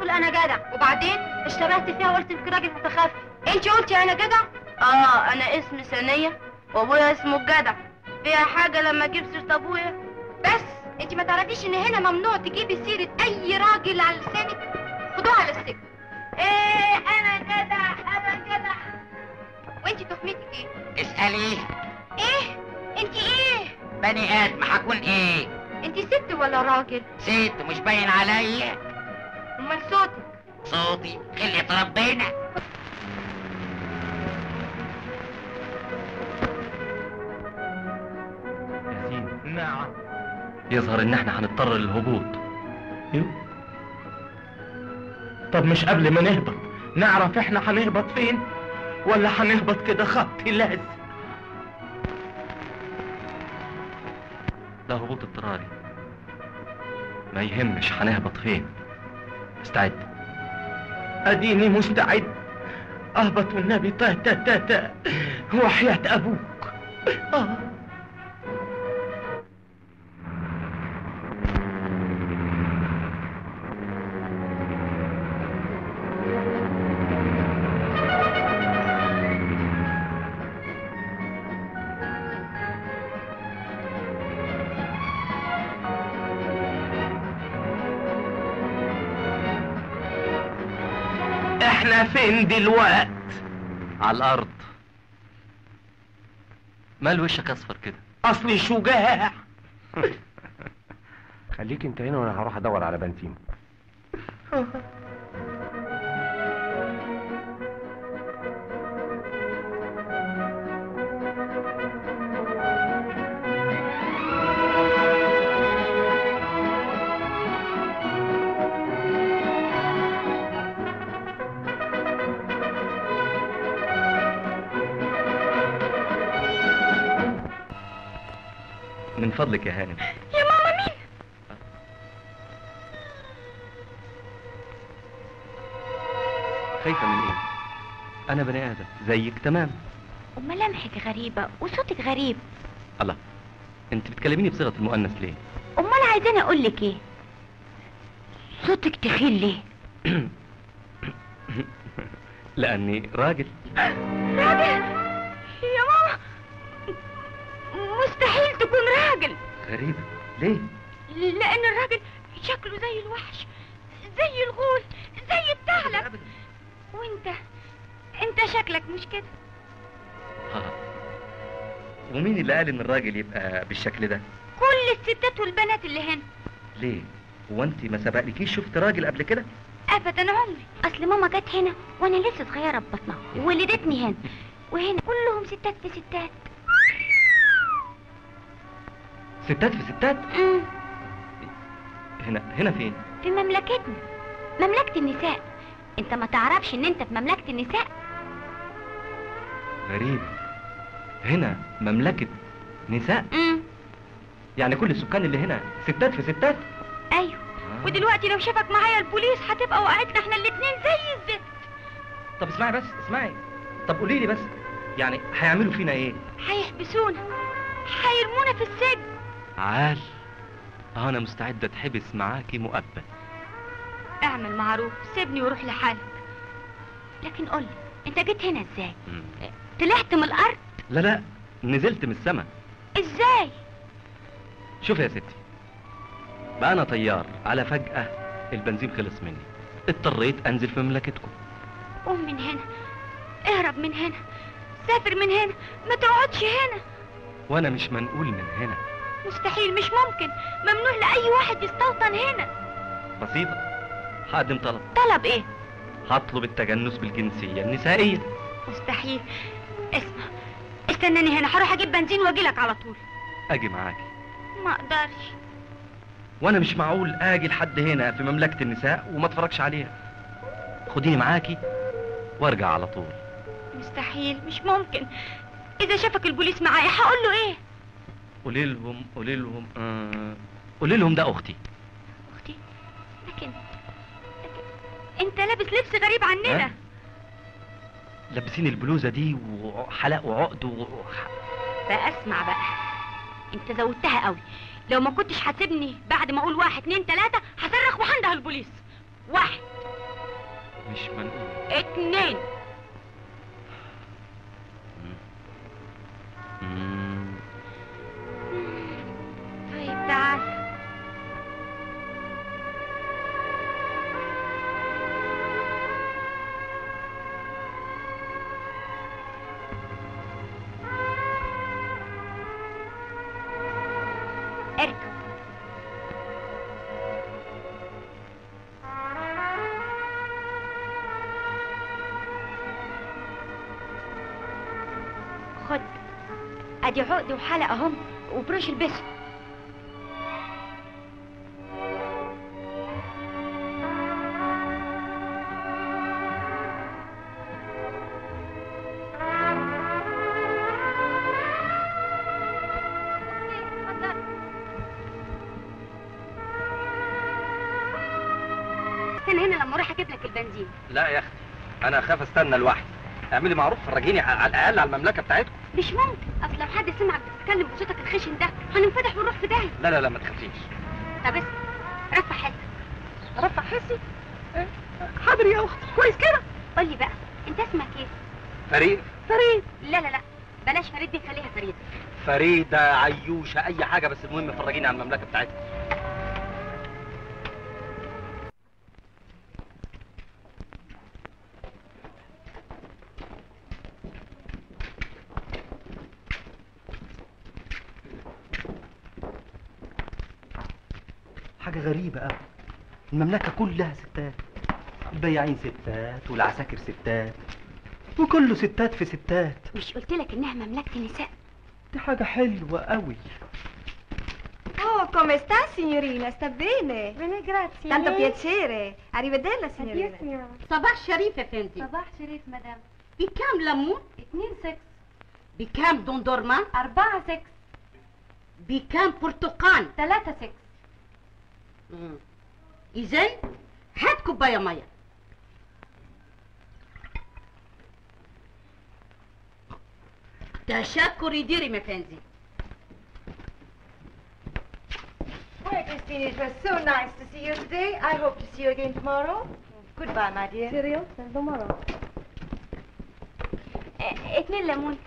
تقول انا جدع وبعدين اشتبهت فيها وقلت انك راجل متخفي انت قلتي انا جدع اه انا اسمي ثانيه وابويا اسمه الجدع فيها حاجه لما اجيب سيره ابويا بس انت ما تعرفيش ان هنا ممنوع تجيبي سيره اي راجل على لسانك خدوها على السجن ايه انا جدع انا جدع وانت تهمتك ايه اسأليه ايه انت ايه بني ادم هكون ايه انت ست ولا راجل ست مش باين عليا امال صوتك صوتي خلقة ربنا ياسين نعم يظهر ان احنا هنضطر للهبوط طب مش قبل ما نهبط نعرف احنا هنهبط فين ولا هنهبط كده خط لازم ده هبوط اضطراري ما يهمش هنهبط فين استعد اديني مستعد اهبط والنبي تا تا تا تا وحياة ابوك آه. احنا فين دلوقت على الارض مال وشك اصفر كده اصلي شجاع خليك انت هنا وانا هروح ادور على بنتين من فضلك يا هانم يا ماما مين خايفة من ايه انا بني ادم زيك تمام وملامحك غريبة وصوتك غريب الله انت بتكلميني بصيغة المؤنث ليه امال عايزاني اقول لك ايه صوتك تخيل ليه لاني راجل راجل يا ماما مستحيل تكون راجل غريبة ليه لان الراجل شكله زي الوحش زي الغول زي الثعلب وانت انت شكلك مش كده ها. ومين اللي قال ان الراجل يبقى بالشكل ده كل الستات والبنات اللي هنا ليه هو انت ما سبقلكيش شفت راجل قبل كده ابدا عمري اصل ماما جت هنا وانا لسه صغيره ببطنها وولدتني هنا وهنا كلهم ستات في ستات ستات في ستات أمم، هنا هنا فين في مملكتنا مملكه النساء انت ما تعرفش ان انت في مملكه النساء غريب هنا مملكة نساء امم يعني كل السكان اللي هنا ستات في ستات ايوه آه. ودلوقتي لو شافك معايا البوليس هتبقى وقعتنا احنا الاتنين زي الزفت طب اسمعي بس اسمعي طب قولي لي بس يعني هيعملوا فينا ايه هيحبسونا هيرمونا في السجن عال اه انا مستعد اتحبس معاكي مؤبد اعمل معروف سيبني وروح لحالك لكن قولي انت جيت هنا ازاي مم. طلعت من الارض لا لا نزلت من السما ازاي شوف يا ستي بقى انا طيار على فجأة البنزين خلص مني اضطريت انزل في مملكتكم قوم من هنا اهرب من هنا سافر من هنا ما تقعدش هنا وانا مش منقول من هنا مستحيل مش ممكن ممنوع لأي واحد يستوطن هنا بسيطة هقدم طلب طلب ايه هطلب التجنس بالجنسية النسائية مستحيل اسمع استناني هنا هروح اجيب بنزين واجيلك على طول اجي معاكي ما اقدرش وانا مش معقول اجي لحد هنا في مملكة النساء وما اتفرجش عليها خديني معاكي وارجع على طول مستحيل مش ممكن اذا شافك البوليس معايا هقول له ايه قولي لهم قولي لهم آه قولي لهم ده اختي اختي لكن لكن انت لابس لبس غريب عننا ها؟ لابسين البلوزة دي وحلق وعقد و... بقى اسمع بقى انت زودتها قوي لو ما كنتش هتسيبني بعد ما اقول واحد اتنين تلاتة هصرخ وهنده البوليس واحد مش منقول اتنين مم. طيب تعال اركب خد ادي عقد وحلقه اهم وبروش البسه استنى هنا لما اروح اجيب لك البنزين لا يا اختي انا اخاف استنى لوحدي اعملي معروف فرجيني ع- على الاقل على المملكه بتاعتكم مش ممكن اصل لو حد سمعك بتتكلم بصوتك الخشن ده هننفتح ونروح في داهيه لا لا لا ما تخافيش طب اسمع رفع حسك رفع حسي حاضر يا اختي كويس كده قول لي بقى انت اسمك ايه فريد فريد لا لا لا بلاش فريد دي خليها فريد فريده عيوشه اي حاجه بس المهم فرجيني على المملكه بتاعتكم حاجة غريبة أوي المملكة كلها ستات البياعين ستات والعساكر ستات وكله ستات في ستات مش قلت لك انها مملكه نساء دي حاجة حلوة أوي Oh, come sta signorina? Sta bene? bene grazie Tanto piacere. Arrivederla signorina. صباح شريف يا فندي صباح شريف مدام بكام ليمون اتنين سكس بكام دوندورمان أربعة سكس بكام برتقال ثلاثة سكس إذن هات كوباية مية تشكر يديري يا فندي Well, Christine, it was so nice to see you today. I hope to see you again tomorrow. Goodbye, my dear. سيريو مرة اتنين ليمون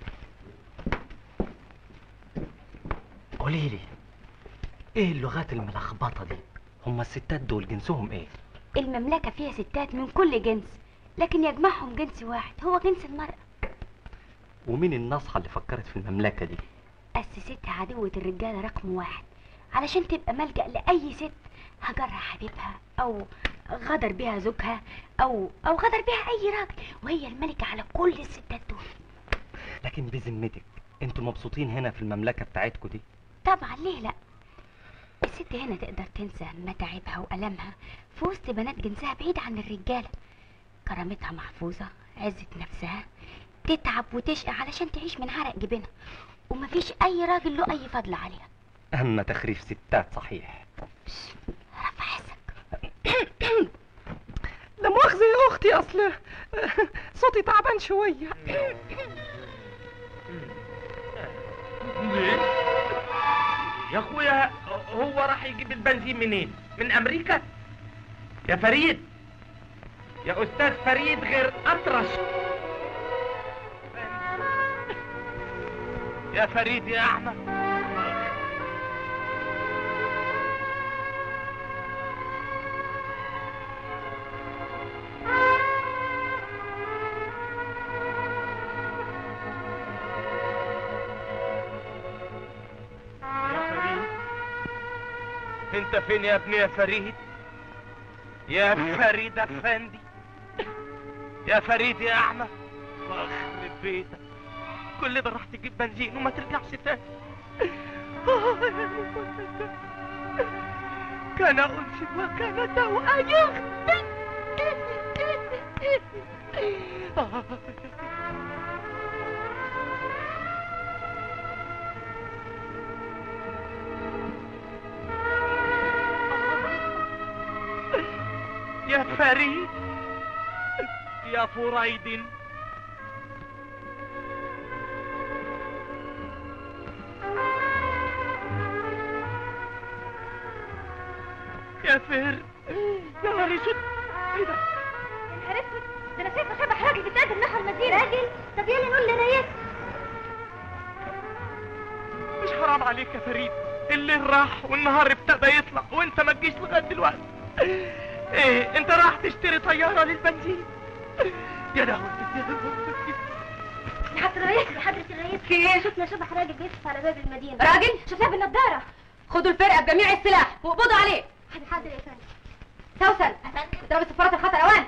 قولي لي إيه اللغات الملخبطة دي هما الستات دول جنسهم إيه المملكة فيها ستات من كل جنس لكن يجمعهم جنس واحد هو جنس المرأة ومين النصحة اللي فكرت في المملكة دي أسستها عدوة الرجالة رقم واحد علشان تبقى ملجأ لأي ست هجرها حبيبها أو غدر بيها زوجها أو أو غدر بيها أي راجل وهي الملكة على كل الستات دول لكن بذمتك انتوا مبسوطين هنا في المملكة بتاعتكم دي طبعا ليه لا الست هنا تقدر تنسى متاعبها وألمها في وسط بنات جنسها بعيد عن الرجالة كرامتها محفوظة عزة نفسها تتعب وتشقى علشان تعيش من عرق جبينها ومفيش أي راجل له أي فضل عليها أما تخريف ستات صحيح رفع حسك لا مؤاخذة يا أختي أصل صوتي تعبان شوية يا اخويا هو راح يجيب البنزين منين من امريكا يا فريد يا استاذ فريد غير اطرش يا فريد يا احمد يا فريد انت فين يا ابني يا فريد يا فريد افندي يا فريد يا احمد الله يخرب بيتك كل ده راح تجيب بنزين وما ترجعش تاني كان انس وكان توأ يختي يا فريد يا فريد يا فر يا نهار اسود ايه ده ده انا شايفه شبح راجل بيتقدم نحو المدينه راجل طب يلا نقول لريس مش حرام عليك يا فريد الليل راح والنهار ابتدى يطلع وانت ما تجيش لغايه دلوقتي ايه انت راح تشتري طياره للبنزين يا لهوي يا حضرة الرئيس يا حضرة الرئيس في ايه؟ شفنا شبح راجل بيقف على باب المدينة راجل؟ شفناه بالنضارة خدوا الفرقة بجميع السلاح واقبضوا عليه حاضر حاضر يا فندم سوسن اضرب السفارات الخطر اوان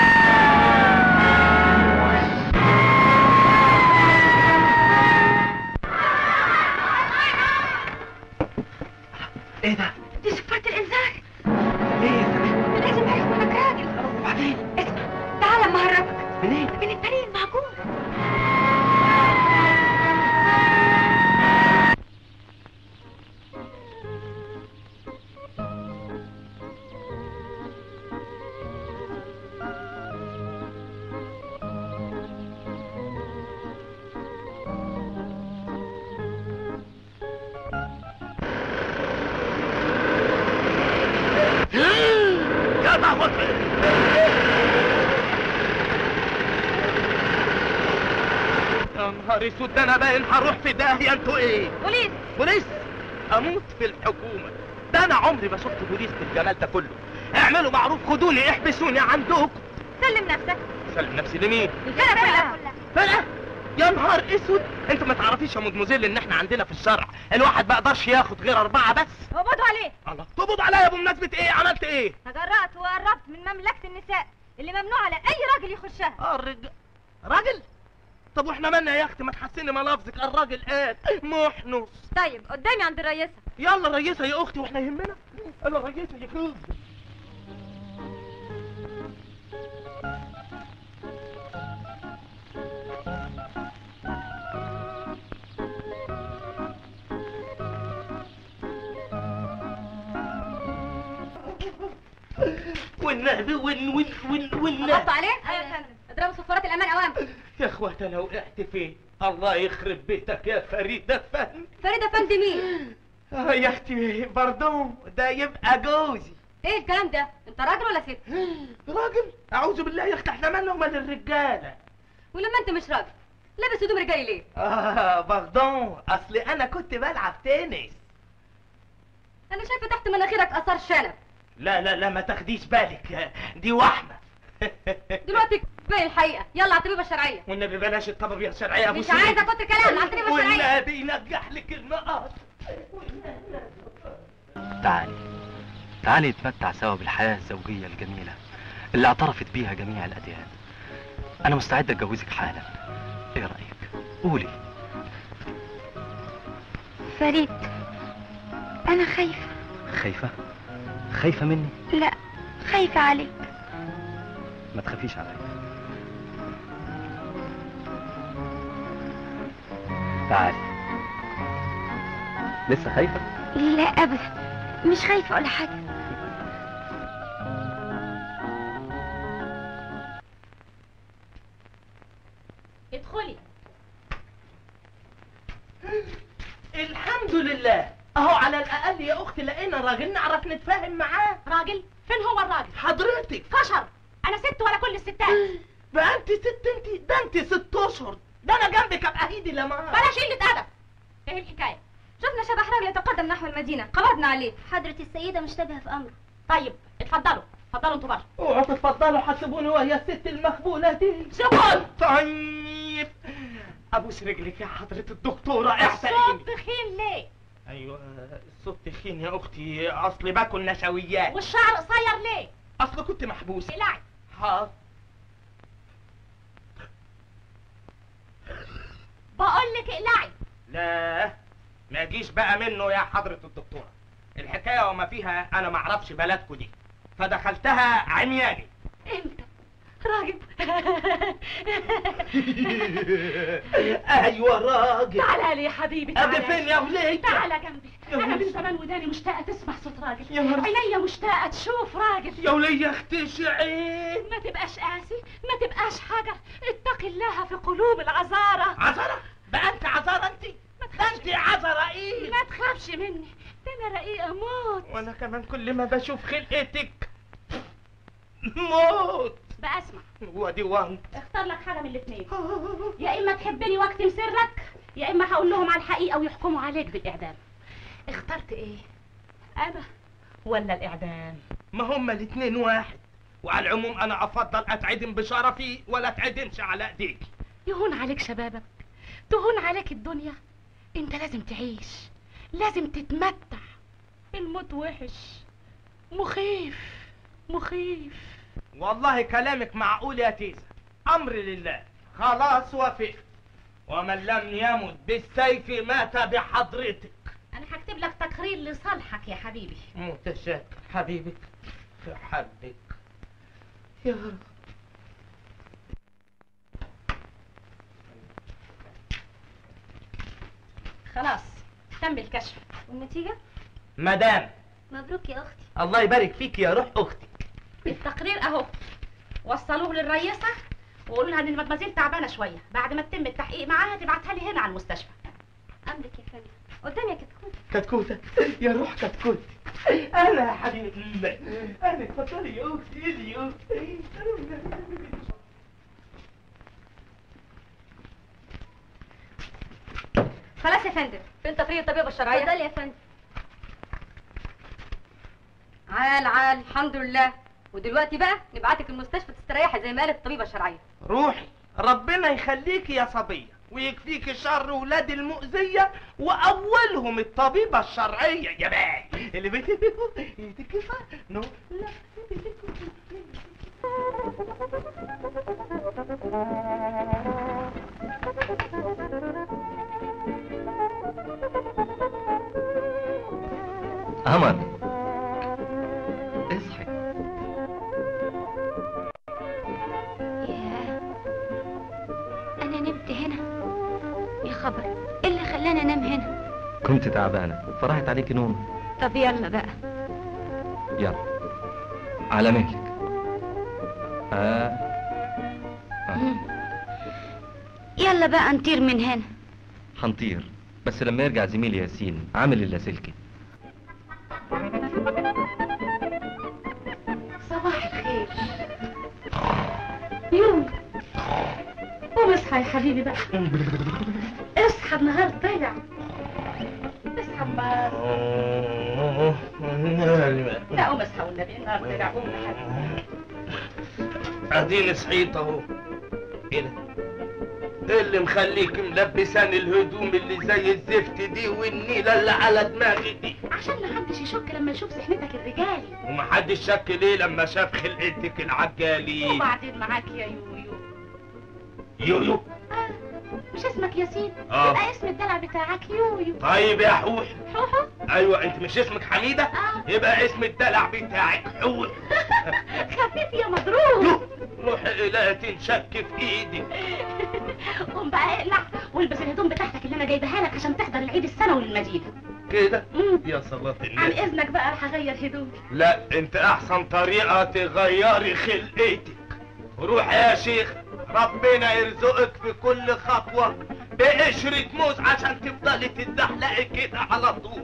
ايه ده؟ دي سفارة الإنذار ليه يا سلام؟ لازم هياخد منك راجل وبعدين؟ اسمع تعال اما هربك منين؟ من الطريق المعقول يا محمود يا نهار اسود ده انا باين هروح في داهيه انتوا ايه بوليس بوليس اموت في الحكومه ده انا عمري ما شفت بوليس بالجمال ده كله اعملوا معروف خدوني احبسوني عندكم سلم نفسك سلم نفسي لمين الفرقة كلها فرقه يا نهار اسود انت ما تعرفيش يا مدموزيل ان احنا عندنا في الشرع الواحد ما يقدرش ياخد غير اربعه بس اقبضوا عليه الله تقبض عليا بمناسبه ايه عملت ايه تجرأت وقربت من مملكة النساء اللي ممنوع على أي راجل يخشها اه الرجال راجل طب واحنا مالنا يا اختي ما تحسني ملافظك الراجل قال محنص طيب قدامي عند الرئيسة يلا ريسها يا اختي واحنا يهمنا يلا ريسها يا اخي والنبي ون ون ون ون قبضوا عليه ايوه يا فندم اضربوا سفارات الامان اوان يا اخوات انا وقعت فين الله يخرب بيتك يا فريدة فهمي فريدة فندم مين آه يا اختي باردون ده يبقى جوزي ايه الكلام ده انت راجل ولا ست راجل اعوذ بالله يا اختي احنا مالنا ومال الرجاله ولما انت مش راجل لابس هدوم رجالي ليه اه باردون اصل انا كنت بلعب تنس انا شايفه تحت مناخيرك اثار شنب لا لا لا ما تاخديش بالك دي وحمه دلوقتي باقي الحقيقه يلا على الطبيبه الشرعيه والنبي بلاش الطبيب الشرعيه يا ابو مش سليم. عايزه كنت كلام على الطبيبه الشرعيه والنبي ينجح لك النقاط تعالي تعالي نتمتع سوا بالحياة الزوجية الجميلة اللي اعترفت بيها جميع الأديان أنا مستعد أتجوزك حالا إيه رأيك؟ قولي فريد أنا خايفة خايفة؟ خايفة مني؟ لا خايفة عليك ما تخافيش عليا تعالي لسه خايفة؟ لا أبدا مش خايفة ولا حاجة ادخلي الحمد لله اهو على الاقل يا اختي لقينا راجل نعرف نتفاهم معاه راجل فين هو الراجل حضرتك فشر انا ست ولا كل الستات بقى انت ست انت ده انت ست اشهر ده انا جنبك ابقى ايدي لما بلاش قله ادب ايه الحكايه شفنا شبح راجل يتقدم نحو المدينة قبضنا عليه حضرة السيدة مشتبهة في أمره طيب اتفضلوا اتفضلوا انتوا بره اوعوا تتفضلوا حسبوني وهي الست المخبولة دي سكون طيب ابوس رجلك يا حضرة الدكتورة احسنين الصوت تخين ليه ايوه الصوت تخين يا اختي اصلي باكل نشويات والشعر قصير ليه اصل كنت محبوس اقلعي حاضر بقول لك اقلعي لا ما يجيش بقى منه يا حضرة الدكتورة الحكاية وما فيها انا ما اعرفش بلدكم دي فدخلتها عمياني انت راجل ايوه راجل تعالى لي يا حبيبي ابي تعالى فين يا وليد تعالى جنبي يا انا من وليد. زمان وداني مشتاقه تسمع صوت يا راجل نهار عينيا مشتاقه تشوف راجل يا وليد اختشي عين ما تبقاش قاسي ما تبقاش حجر اتقي الله في قلوب العذارى عذرة بقى انت عذرة انت ده انت عذرة ايه ما تخافش مني ده انا رقيقه موت وانا كمان كل ما بشوف خلقتك موت بقى اسمع ودي وان اختار لك حاجه من الاثنين يا اما تحبني واكتم سرك يا اما هقول لهم على الحقيقه ويحكموا عليك بالاعدام اخترت ايه انا ولا الاعدام ما هما الاتنين واحد وعلى العموم انا افضل اتعدم بشرفي ولا اتعدمش على ايديك يهون عليك شبابك تهون عليك الدنيا انت لازم تعيش لازم تتمتع الموت وحش مخيف مخيف والله كلامك معقول يا تيزا امر لله خلاص وافقت ومن لم يمت بالسيف مات بحضرتك انا هكتب لك تقرير لصالحك يا حبيبي متشكر حبيبك في حدك يا رب خلاص تم الكشف والنتيجة؟ مدام مبروك يا أختي الله يبارك فيك يا روح اختي التقرير اهو وصلوه للرئيسة وقولوا لها ان المدمزيل تعبانة شوية بعد ما تتم التحقيق معاها تبعتها لي هنا على المستشفى أمرك يا فندم قدام يا كتكوت كتكوتة يا روح كتكوت انا يا حبيبة الله انا اتفضلي يا اختي إيدي يا اختي خلاص يا فندم فين تقرير الطبيبة الشرعية؟ اتفضلي يا فندم عال عال الحمد لله ودلوقتي بقى نبعتك المستشفى تستريحي زي ما قالت الطبيبه الشرعيه روحي ربنا يخليكي يا صبية ويكفيك شر ولاد المؤذية وأولهم الطبيبة الشرعية يا باي اللي بتدكوا يتكفى نو لا قمر اصحي ياه أنا نمت هنا يا خبر إيه اللي خلاني أنام هنا؟ كنت تعبانة فراحت عليك نوم طب يلا بقى يلا على مهلك آه. آه. مم. يلا بقى نطير من هنا هنطير بس لما يرجع زميلي ياسين عامل اللاسلكي صباح الخير يوم قوم اصحى يا حبيبي بقى اصحى النهار طلع اصحى النهار لا قوم اصحى والنبي النهار طلع قوم يا حبيبي اديني صحيت اهو ايه ده؟ ايه اللي مخليك ملبسان الهدوم اللي زي الزفت دي والنيلة اللي على دماغي دي عشان ما حدش يشك لما يشوف سحنتك الرجالي ومحدش شك ليه لما شاف خلقتك العجالي وبعدين معاك يا يويو يويو آه. مش اسمك ياسين آه. يبقى اسم الدلع بتاعك يويو طيب يا حوح حوحو ايوه انت مش اسمك حميدة آه. يبقى اسم الدلع بتاعك حوح خفيف يا مضروب روح لا تنشك في ايدي قوم بقى اقلع والبس الهدوم بتاعتك اللي انا جايبها لك عشان تحضر العيد السنوي للمدينة كده مم. يا صلاة عن النبي اذنك بقى هغير هدومي لا انت احسن طريقة تغيري خلقتك روح يا شيخ ربنا يرزقك في كل خطوة بقشرة موز عشان تفضلي تتزحلقي كده على طول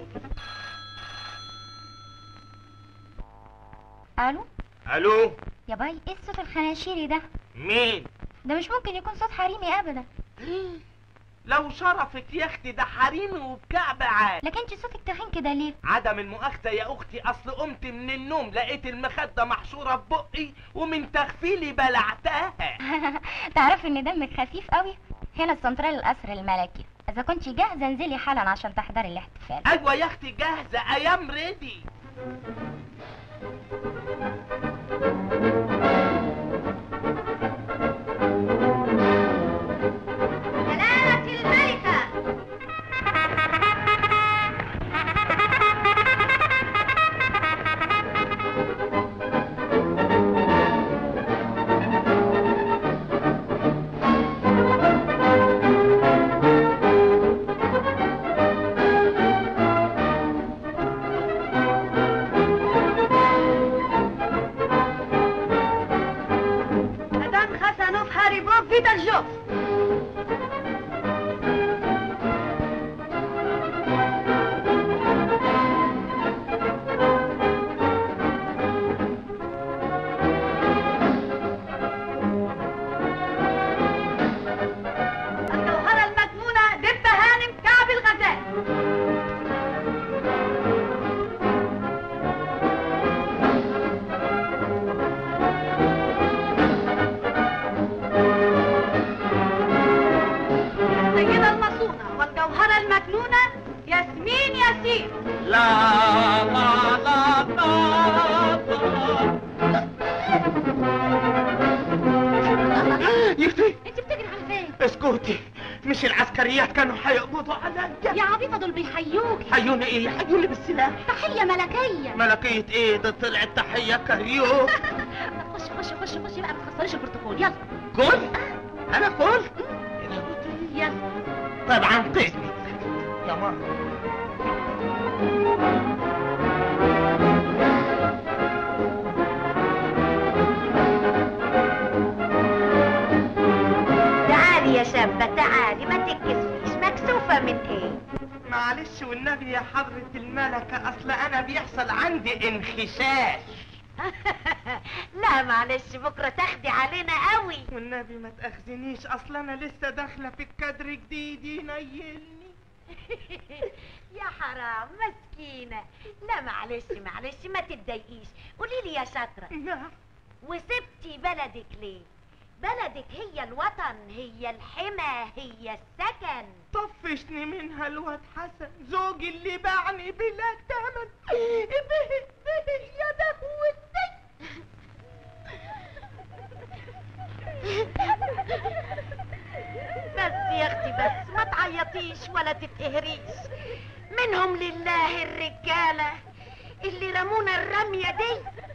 ألو الو يا باي إيه الصوت الخناشيري ده؟ مين ده مش ممكن يكون صوت حريمي أبدا لو شرفك يا اختي ده حريمي وبكعب عاد لكن انت صوتك تخين كده ليه؟ عدم المؤاخذة يا اختي اصل قمت من النوم لقيت المخدة محشورة في بقي ومن تغفيلي بلعتها تعرفي ان دمك خفيف قوي هنا السنترال القصر الملكي اذا كنت جاهزه انزلي حالا عشان تحضري الاحتفال ايوه يا اختي جاهزة ايام ريدي سلامة الملكة مدام خسنوف هاريبوف فيتا الجوف كتير لا لا لا لا يختي انت بتجري على فين اسكتي مش العسكريات كانوا هيقبضوا عليا يا عبيطه دول بيحيوك حيوني ايه حيوني بالسلاح تحيه ملكيه ملكية ايه ده طلعت تحية كاريوك خش خش خش خش بقى ما تخسريش البروتوكول يلا قول انا قول يلا طبعا قسمي يا ماما تعالي يا شابة تعالي ما تتكسفيش مكسوفة من ايه معلش والنبي يا حضرة الملكة اصل انا بيحصل عندي انخشاش لا معلش بكرة تاخدي علينا قوي والنبي ما تاخذنيش اصل انا لسه داخلة في الكادر جديد ينيلني يا حرام مسكينة لا معلش معلش ما تتضايقيش قولي لي يا شاطرة نعم وسبتي بلدك ليه بلدك هي الوطن هي الحمى هي السكن طفشني منها الواد حسن زوجي اللي باعني بلا تمن به به يا دهوتي بس يا اختي بس ما تعيطيش ولا تتقهريش منهم لله الرجالة اللي رمونا الرمية دي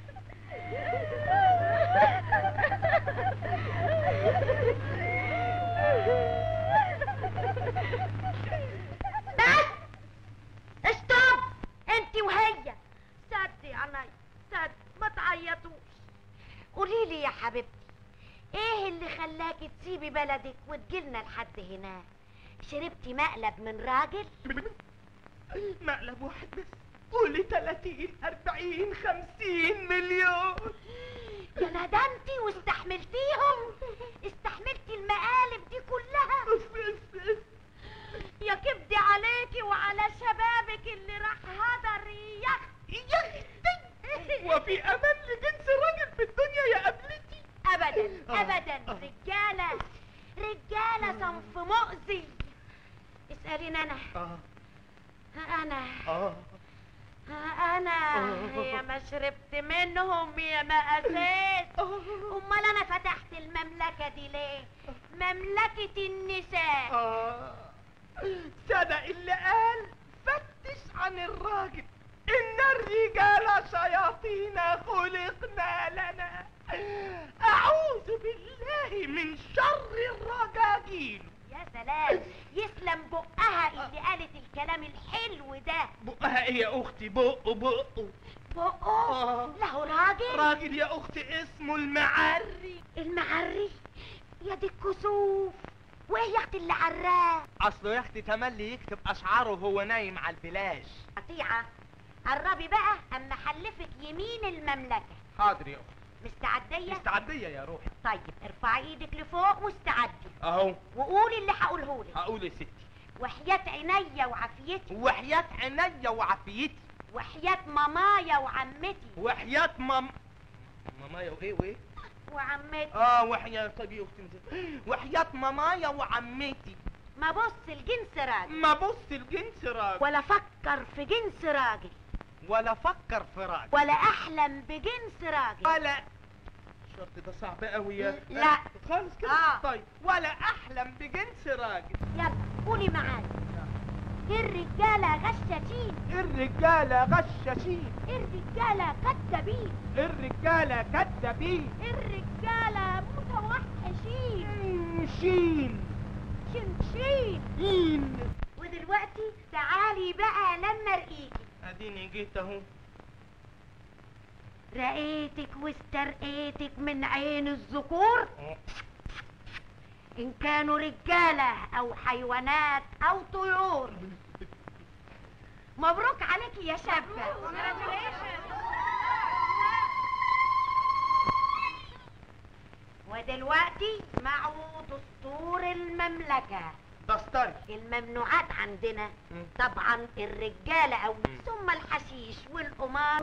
بس استوب انت وهي سدي عيني سد ما تعيطوش قولي لي يا حبيبتي ايه اللي خلاكي تسيبي بلدك وتجيلنا لحد هنا شربتي مقلب من راجل مقلب واحد بس قولي 30 40 50 مليون يا ندمتي واستحملتيهم استحملتي المقالب دي كلها يا كبدي عليكي وعلى شبابك اللي راح هدر يا اختي وفي امل لجنس راجل في الدنيا يا قبلتي ابدا آه. ابدا آه. رجاله رجاله صنف مؤذي اساليني انا اه انا اه انا آه. يا ما شربت منهم يا ما اساس امال انا فتحت المملكه دي ليه مملكه النساء آه. صدق اللي قال فتش عن الراجل إن الرجال شياطين خلقنا لنا أعوذ بالله من شر الرجاجيل يا سلام يسلم بقها اللي قالت الكلام الحلو ده بقها إيه يا أختي بق بق بقه آه. له راجل راجل يا أختي اسمه المعري المعري يا دي الكسوف وايه يا اختي اللي عراه أصله يا أختي تملي يكتب أشعاره وهو نايم على الفلاش قطيعه قربي بقى اما حلفك يمين المملكه حاضر يا أختي مستعديه مستعدية يا روحي طيب ارفعي ايدك لفوق واستعدي أهو وقولي اللي هقوله لك هقول يا ستي وحياة عينيا وعافيتي وحياة عينيا وعافيتي وحياة مامايا وعمتي وحياة مام مامايا وايه وايه؟ وعمتي اه وحياة طيب يا اختي مزي- وحياة مامايا وعمتي ما بص الجنس راجل ما بص الجنس راجل ولا فكر في جنس راجل ولا فكر في راجل ولا احلم بجنس راجل ولا الشرط ده صعب قوي يا لا. خالص كده آه. طيب ولا احلم بجنس راجل يلا قولي معايا الرجالة غشاشين الرجالة غشاشين الرجالة كدابين الرجالة كدابين الرجالة متوحشين شين شنشين شين ودلوقتي تعالي بقى لما ارقيكي اديني جيت اهو رقيتك واسترقيتك من عين الذكور ان كانوا رجالة او حيوانات او طيور مبروك عليكي يا شابة ودلوقتي معه دستور المملكة دستري الممنوعات عندنا مم. طبعا الرجالة أو ثم الحشيش والقمار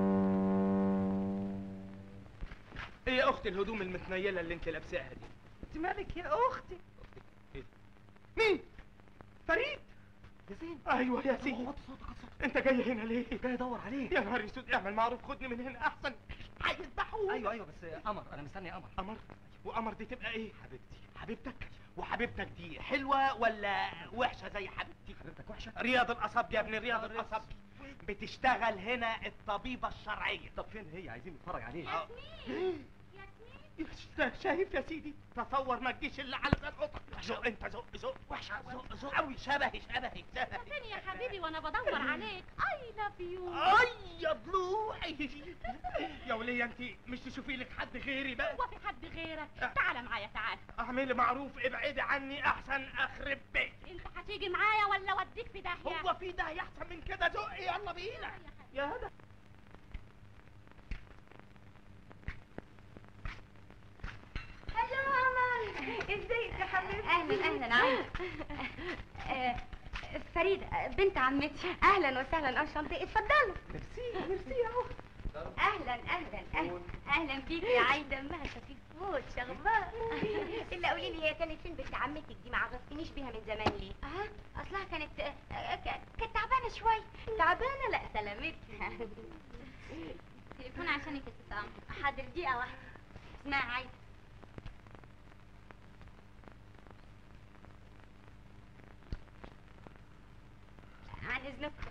ايه يا اختي الهدوم المتنيلة اللي انت لابساها دي انت مالك يا اختي مين فريد يا زين ايوه يا سيدي انت جاي هنا ليه جاي ادور عليك يا نهار اسود اعمل معروف خدني من هنا احسن هيذبحوني ايوه ايوه بس قمر انا مستني قمر قمر وقمر دي تبقى ايه حبيبتي حبيبتك وحبيبتك دي حلوه ولا وحشه زي حبيبتي حبيبتك وحشه رياض القصب يا ابني رياض القصب بتشتغل هنا الطبيبه الشرعيه طب فين هي عايزين نتفرج عليها آه. شا- شايف يا سيدي تصور ما تجيش الا على القطه زق انت زق زق وحشه زق زق قوي شبهي شبهي شبهي فين يا حبيبي وانا بدور عليك اي لاف يو اي يا ضلوعي يا وليه انت مش تشوفي لك حد غيري بقى هو في حد غيرك تعال معايا تعال اعملي معروف ابعدي عني احسن اخرب بيت انت هتيجي معايا ولا اوديك في داهيه هو في ده يحسن من كده زقي يلا بينا يا هذا الو عمر ازيك يا حبيبتي اهلا اهلا عايزة آه، فريدة بنت عمتي اهلا وسهلا انشانتي اتفضلوا ميرسي ميرسي يا اختي اهلا اهلا اهلا اهلا بيك يا عايدة دمها خفيف موت شغبان الا قولي لي هي كانت فين بنت عمتك دي ما عرفتنيش بيها من زمان ليه اه اصلها كانت آه، آه، ك- كانت تعبانة شوية تعبانه لا سلامتها تليفون عشانك يا ست عمرو حاضر دقيقة واحدة اسمها عايدة عن اذنكم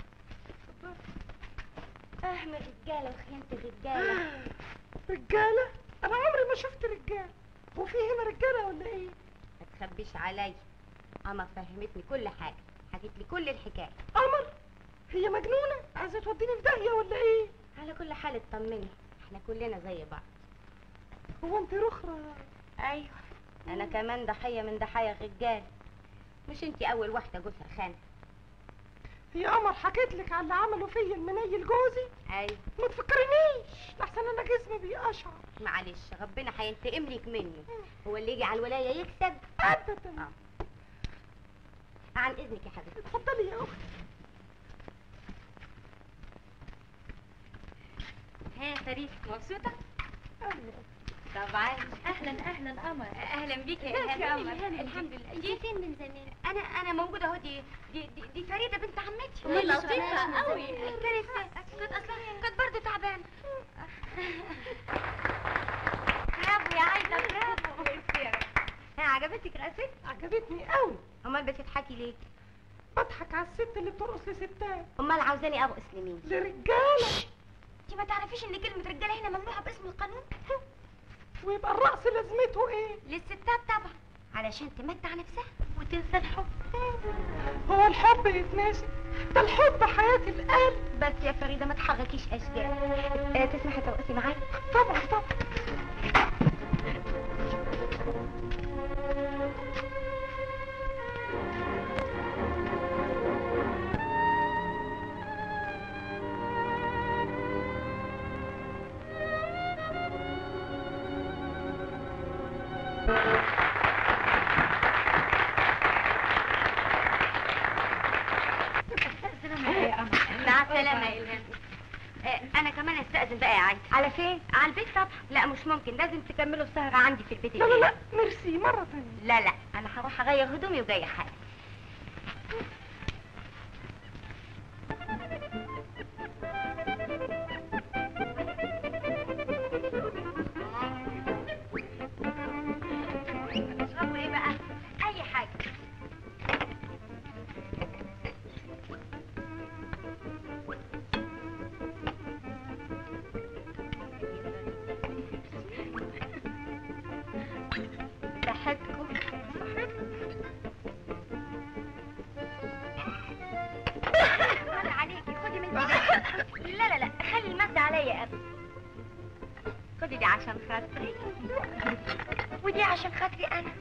اه من الرجاله وخيانه الرجاله رجاله انا عمري ما شفت رجاله هو في هنا رجاله ولا ايه ما تخبيش عليا اما فهمتني كل حاجه حكيت لي كل الحكايه قمر هي مجنونه عايزه توديني في داهيه ولا ايه على كل حال اطمني احنا كلنا زي بعض هو انت رخرة ايوه انا كمان ضحيه من ضحايا الرجال مش انتي اول واحده جوزها خان هي قمر حكيت لك على اللي عمله فيا المنيل جوزي ايوه ما تفكرنيش لحسن انا جسمي بيقشعر معلش ربنا هينتقم لك منه هو اللي يجي على الولايه يكسب ابدا آه. عن اذنك يا حبيبتي اتفضلي يا اختي ها فريد مبسوطة؟ اهلا طبعا اهلا اهلا قمر اهلا بيك يا ازيك يا إلهام. قمر؟ الحمد لله انتي فين من زمان انا انا موجوده اهو دي دي, دي, دي فريده بنت عمتي دي لطيفة قوي. كانت كانت اصلا كانت برضه تعبانه برافو يا عايده برافو ها عجبتك رقصتي عجبتني قوي امال بتضحكي ليه بضحك على الست اللي بترقص لستات امال عاوزاني ارقص لمين لرجاله انت ما تعرفيش ان كلمه رجاله هنا ممنوعه باسم القانون ويبقى الرقص لازمته ايه للستات طبعا علشان تمتع نفسها وتنسى الحب هو الحب يتناسي ده الحب حياة القلب بس يا فريده ما تحركيش اشجار اه تسمحي ترقصي معايا طبعا طبعا مع السلامه يا الهام اه انا كمان استاذن بقى يا عايده على فين على البيت طبعا لا مش ممكن لازم تكملوا السهره عندي في البيت لا لا لا ميرسي مرة تانية لا لا انا هروح اغير هدومي وجايه حالا تشربوا ايه بقى اي حاجه صحتكم خد عليكي خدي من دي لا لا لا خلي المد عليا يا ابني خدي دي عشان خاطري ودي عشان خاطري انا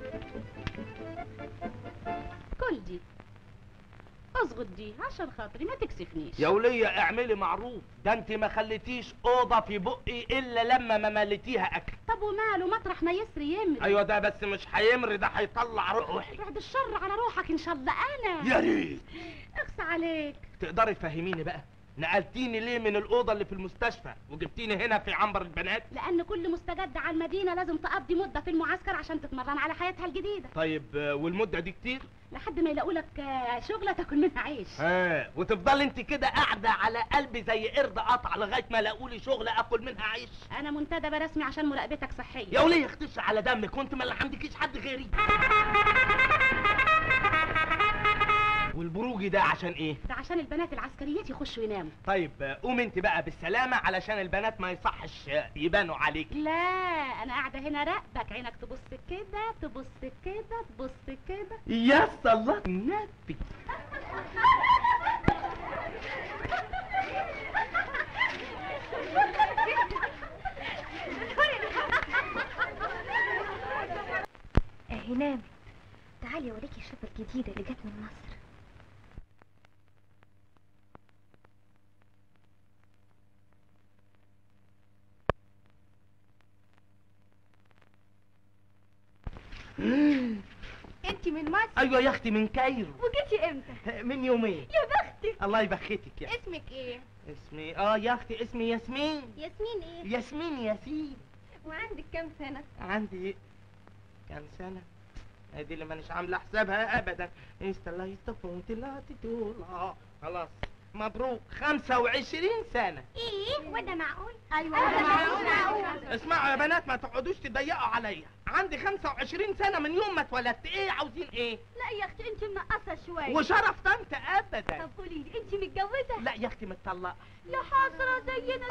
كل دي اصغد دي عشان خاطري ما تكسفنيش يا ولية اعملي معروف ده انت ما خليتيش اوضة في بقي الا لما ما مليتيها اكل طب وماله مطرح ما يسري يمري ايوه ده بس مش هيمري ده هيطلع روحي بعد الشر على روحك ان شاء الله انا يا ريت اخس عليك تقدري تفهميني بقى نقلتيني ليه من الاوضه اللي في المستشفى وجبتيني هنا في عنبر البنات لان كل مستجد على المدينه لازم تقضي مده في المعسكر عشان تتمرن على حياتها الجديده طيب آه، والمده دي كتير لحد ما يلاقوا لك آه، شغله تاكل منها عيش ها وتفضل انت كده قاعده على قلبي زي قرد قطع لغايه ما الاقوا لي شغل اكل منها عيش انا منتدبه رسمي عشان مراقبتك صحيه يا وليه اختش على دمك وانت ما عندكيش حد غيري والبروجي ده عشان ايه ده عشان البنات العسكريات يخشوا يناموا طيب آه، قوم انت بقى بالسلامه علشان البنات ما يصحش آه، يبانوا عليك لا انا قاعده هنا راقبك عينك تبص كده تبص كده تبص كده يا صلاة النبي اهي نامت تعالي اوريكي الشابه الجديده اللي جت من مصر انت من مصر ايوه يا اختي من كايرو وجيتي امتى من يومين يا بختك الله يبختك يا اسمك ايه اسمي اه يا اختي اسمي ياسمين ياسمين ايه ياسمين ياسين وعندك كام سنه عندي كام سنة هذه اللي مانيش عاملة حسابها أبدا استلايت فوت لا تقول آه خلاص مبروك 25 سنة ايه وده معقول ايوه ده معقول. اسمعوا يا بنات ما تقعدوش تضيقوا عليا عندي 25 سنة من يوم ما اتولدت ايه عاوزين ايه لا يا اختي انت منقصه شويه وشرف طنط ابدا طب قولي لي انت متجوزه لا يا اختي متطلقة لا حسره زينا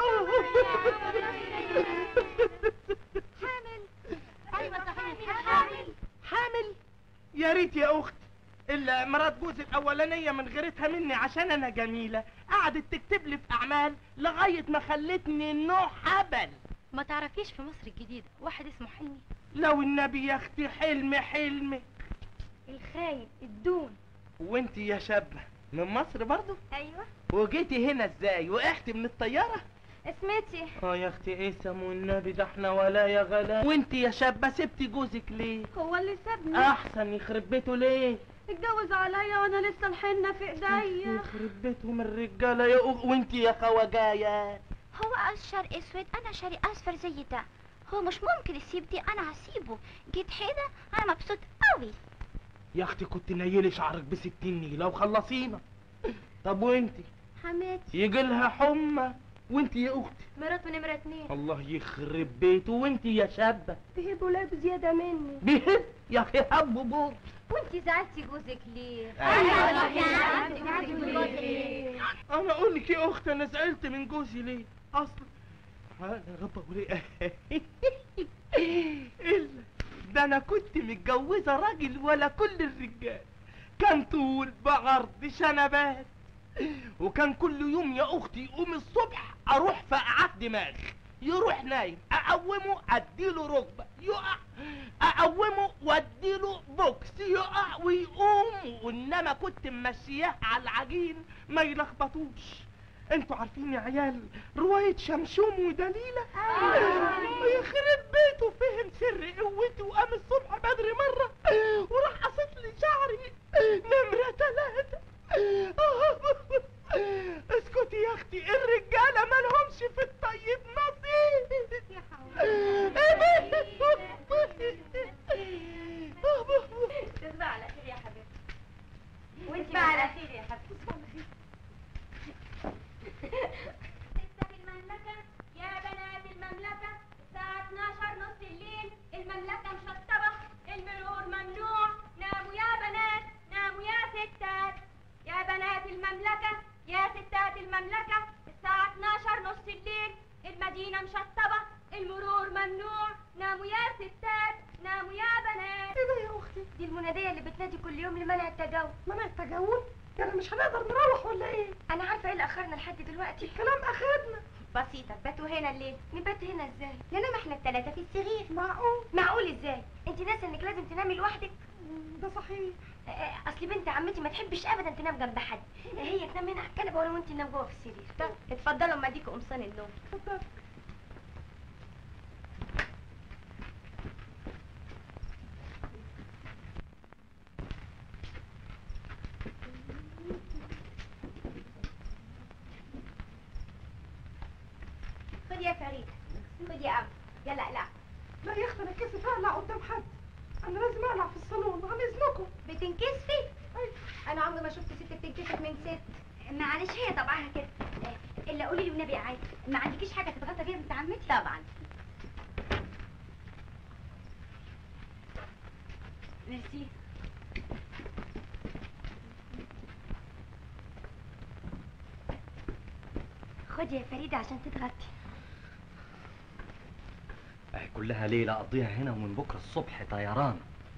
حامل ايوه صحيح حامل حامل يا ريت يا اخت الا مرات جوزي الاولانيه من غيرتها مني عشان انا جميله قعدت تكتب لي في اعمال لغايه ما خلتني نوع هبل ما تعرفيش في مصر الجديدة واحد اسمه حلمي لو النبي يا اختي حلم حلم الخاين الدون وانت يا شابه من مصر برضو ايوه وجيتي هنا ازاي وقعت من الطياره اسمتي اه يا اختي ايه سمو النبي ده احنا ولا يا غلا وانت يا شابه سبتي جوزك ليه هو اللي سابني احسن يخرب بيته ليه اتجوز عليا وانا لسه الحنه في ايديا يخرب بيتهم الرجاله يا أخ... وانت يا خواجايه هو اشهر اسود انا شاري اصفر زي ده هو مش ممكن يسيب دي انا هسيبه جيت حيدة انا مبسوط قوي يا اختي كنت نيلي شعرك بستين نيله وخلصينا طب وانت حماتي يجي لها حمى وانت يا اختي مراته نمرة اتنين الله يخرب بيته وانت يا شابه تهب ولاد زيادة مني بيهب يا اخي هب بور وانتي زعلتي جوزك ليه؟ انا اقول لك يا اختي انا زعلت من جوزي ليه اصلا انا رب وليه الا ده انا كنت متجوزه راجل ولا كل الرجال كان طول بعرض شنبات وكان كل يوم يا اختي يقوم الصبح اروح فقعات دماغ يروح نايم اقومه اديله ركبه يقع اقومه واديله بوكس يقع ويقوم وانما كنت ممشياه على العجين ما يلخبطوش انتوا عارفين يا عيال رواية شمشوم ودليلة يخرب بيته فهم سر قوته وقام الصبح بدري مرة وراح قصت لي شعري نمرة ثلاثة اسكتي يا اختي الرجالة مالهمش في الطيب نصيب تصبح على خير يا حبيبتي وانتي على خير يا حبيبتي لسه في المملكة يا بنات المملكة الساعة 12 نص الليل المملكة مشطبة المرور ممنوع ناموا يا بنات ناموا يا ستات يا بنات المملكة يا ستات المملكة الساعة 12 نص الليل المدينة مشطبة المرور ممنوع ناموا يا ستات ناموا يا بنات ايه ده يا اختي؟ دي المنادية اللي بتنادي كل يوم لمنع التجول منع التجول يعني مش هنقدر نروح ولا ايه انا عارفة ايه اللي اخرنا لحد دلوقتي الكلام اخدنا بسيطة باتوا هنا الليل نبات هنا ازاي؟ ننام احنا التلاتة في السرير معقول معقول ازاي؟ انت ناسة انك لازم تنامي لوحدك؟ ده صحيح آه، آه، اصل بنت عمتي ما تحبش ابدا تنام جنب حد آه، هي تنام هنا على الكنبه وانا وانت ننام جوه في السرير طب اتفضلوا اما اديكوا قمصان النوم اتفضل خد يا فريد خد يا ام يلا لا لا يا اختي انا كسف اقلع قدام حد انا لازم اقلع في الصالون عن اذنكم بتنكسفي انا عمري ما شفت ست بتنكسف من ست معلش هي طبعها كده آه، الا قولي لي والنبي عادي ما عندكيش حاجه تتغطى بيها بنت عمتي طبعا ميرسي خدي يا فريدة عشان تتغطي أهي كلها ليلة أقضيها هنا ومن بكرة الصبح طيران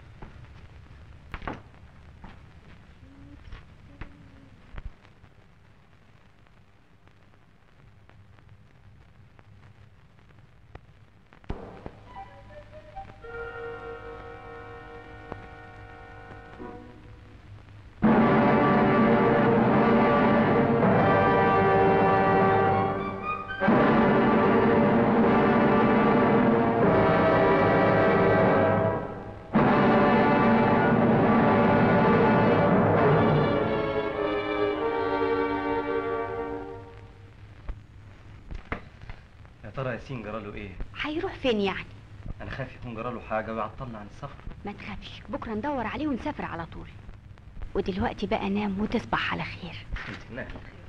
يا ترى ياسين جراله إيه؟ هيروح فين يعني أنا خايف يكون جراله حاجة ويعطلنا عن السفر ما تخافش بكره ندور عليه ونسافر على طول ودلوقتي بقى نام وتصبح على خير أنت نايم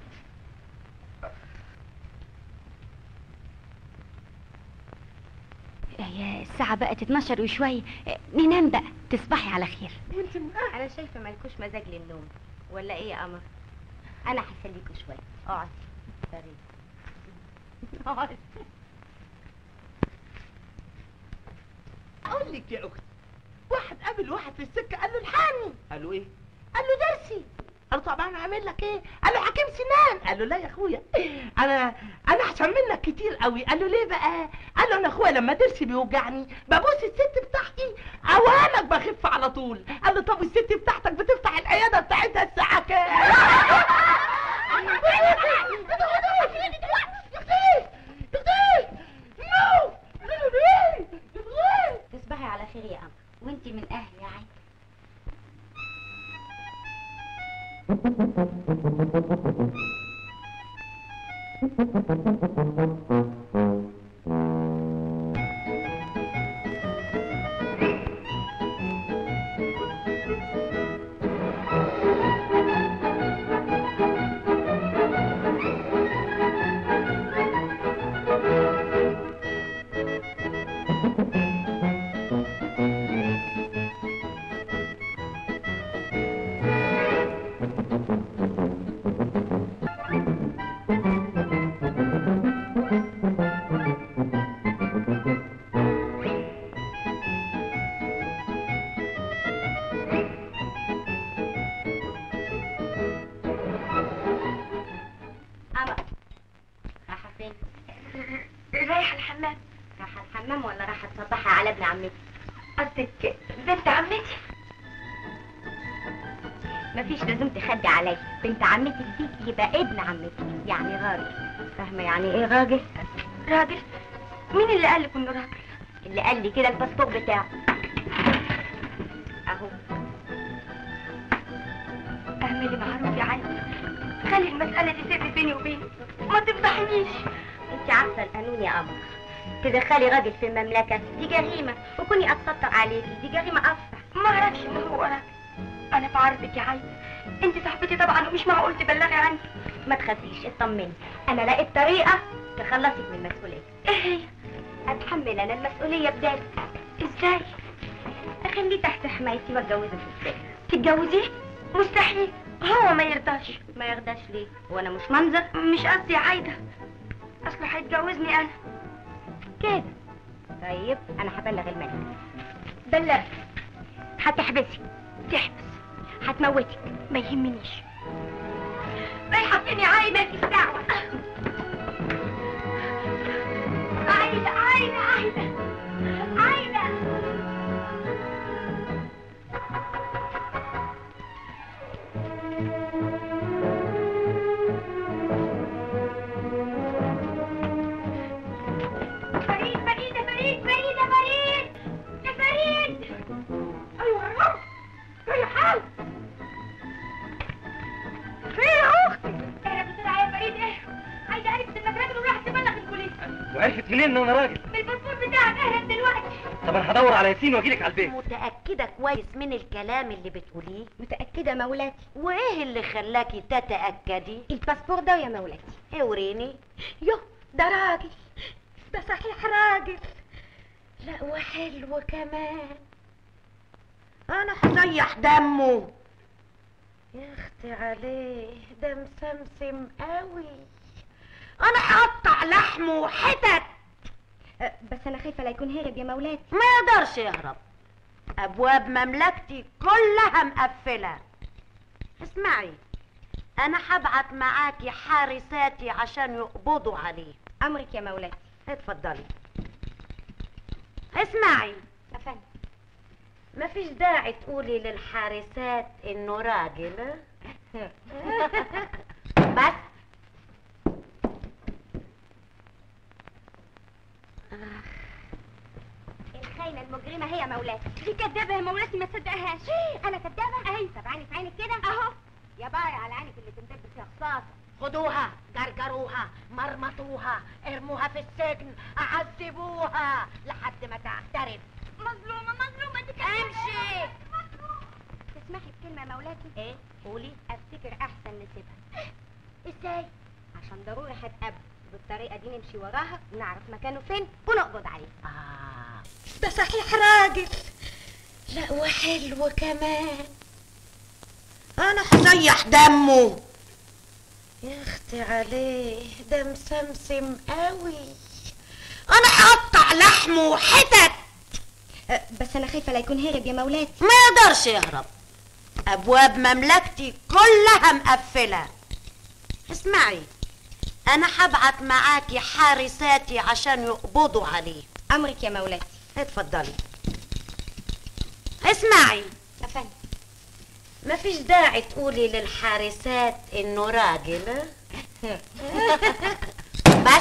هي الساعة بقت 12 وشوية آه، ننام بقى تصبحي على خير وانت من اهل انا شايفه مالكوش مزاج للنوم ولا ايه يا قمر انا هسليكوا شويه اقعدي فريد اقعدي اقول لك يا اختي واحد قابل واحد في السكه قال له الحقني قال له ايه قال له درسي قال له طب انا عامل لك ايه قال له حكيم سنان قال له لا يا اخويا انا انا احسن منك كتير قوي قال له ليه بقى قال له انا اخويا لما ضرسي بيوجعني ببوس الست بتاعتي اوامك بخف على طول قال له طب الست بتاعتك بتفتح العياده بتاعتها الساعه كام تصبحي على خير يا قمر وانت من اهل يا عين قمر رايحة فين؟ رايحة الحمام رايحة الحمام ولا رايحة تصبحي على ابن عمتي؟ قصدك بنت عمتي مفيش لازم تخدي عليا بنت عمتك دي يبقى ابن عمتك يعني راجل فاهمة يعني ايه راجل؟ راجل مين اللي قال لك انه راجل اللي قال لي كده الباسبور بتاعه اهو اعملي معروف يا عين خلي المسألة دي سر بيني وبينك ما تفضحنيش انت عارفة القانون يا قمر تدخلي راجل في المملكة دي جريمة وكوني اتسطر عليكي دي جريمة اصلا ما اعرفش ان هو راجل انا في عرضك يا عين انت صاحبتي طبعا ومش معقول تبلغي عني ما تخافيش اطمني انا لقيت طريقة تخلصك من المسؤولية ايه هي اتحمل انا المسؤولية بذاتي ازاي اخليه تحت حمايتي واتجوزه في السجن تتجوزيه مستحيل هو ما يرضاش ما يرضاش ليه وانا مش منظر مش قصدي يا عايدة اصله هيتجوزني انا كده طيب انا هبلغ الملك بلغ هتحبسي تحبس هتموتي ما يهمنيش رايحة فين يا عايدة مالكيش دعوة عايدة عايدة عايدة عايدة فريد فريد يا فريد فريد يا فريد يا فريد ايوه يا رب اي حال ايه يا اختي انا بسرعه يا فريد ايه وعرفت منين ان انا راجل الباسبور بتاعك اهرب دلوقتي طب انا هدور على ياسين واجيلك على البيت متأكدة كويس من الكلام اللي بتقوليه متأكدة مولاتي وايه اللي خلاكي تتأكدي الباسبور ده يا مولاتي اوريني يو ده راجل ده صحيح راجل لا وحلو كمان انا هسيح دمه يا اختي عليه ده مسمسم قوي انا هقطع لحمه حتت أه، بس انا خايفة لا يكون هرب يا مولاتي ما يقدرش يهرب ابواب مملكتي كلها مقفله اسمعي انا هبعت معاكي حارساتي عشان يقبضوا عليه امرك يا مولاتي اتفضلي اسمعي افندم مفيش داعي تقولي للحارسات انه راجل ها؟ بس الخاينة المجرمة هي مولاتي دي كدابة يا مولاتي ما تصدقهاش انا كدابة اهي طب عيني في عينك كده اهو يا باي على عينك اللي تندب فيها خصاصة خدوها جرجروها مرمطوها ارموها في السجن عذبوها لحد ما تعترف مظلومة مظلومة دي كدابة امشي تسمحي بكلمة يا مولاتي ايه قولي افتكر احسن نسيبها ازاي عشان ضروري هتقابل بالطريقة دي نمشي وراها ونعرف مكانه فين ونقبض عليه آه. ده صحيح راجل لا وحلو كمان انا هسيح دمه يا اختي عليه ده مسمسم قوي انا هقطع لحمه حتت أه، بس انا خايفة لا يكون هرب يا مولاتي ما يقدرش يهرب ابواب مملكتي كلها مقفله اسمعي انا هبعت معاكي حارساتي عشان يقبضوا عليه امرك يا مولاتي اتفضلي اسمعي افندم مفيش داعي تقولي للحارسات انه راجل ها؟ بس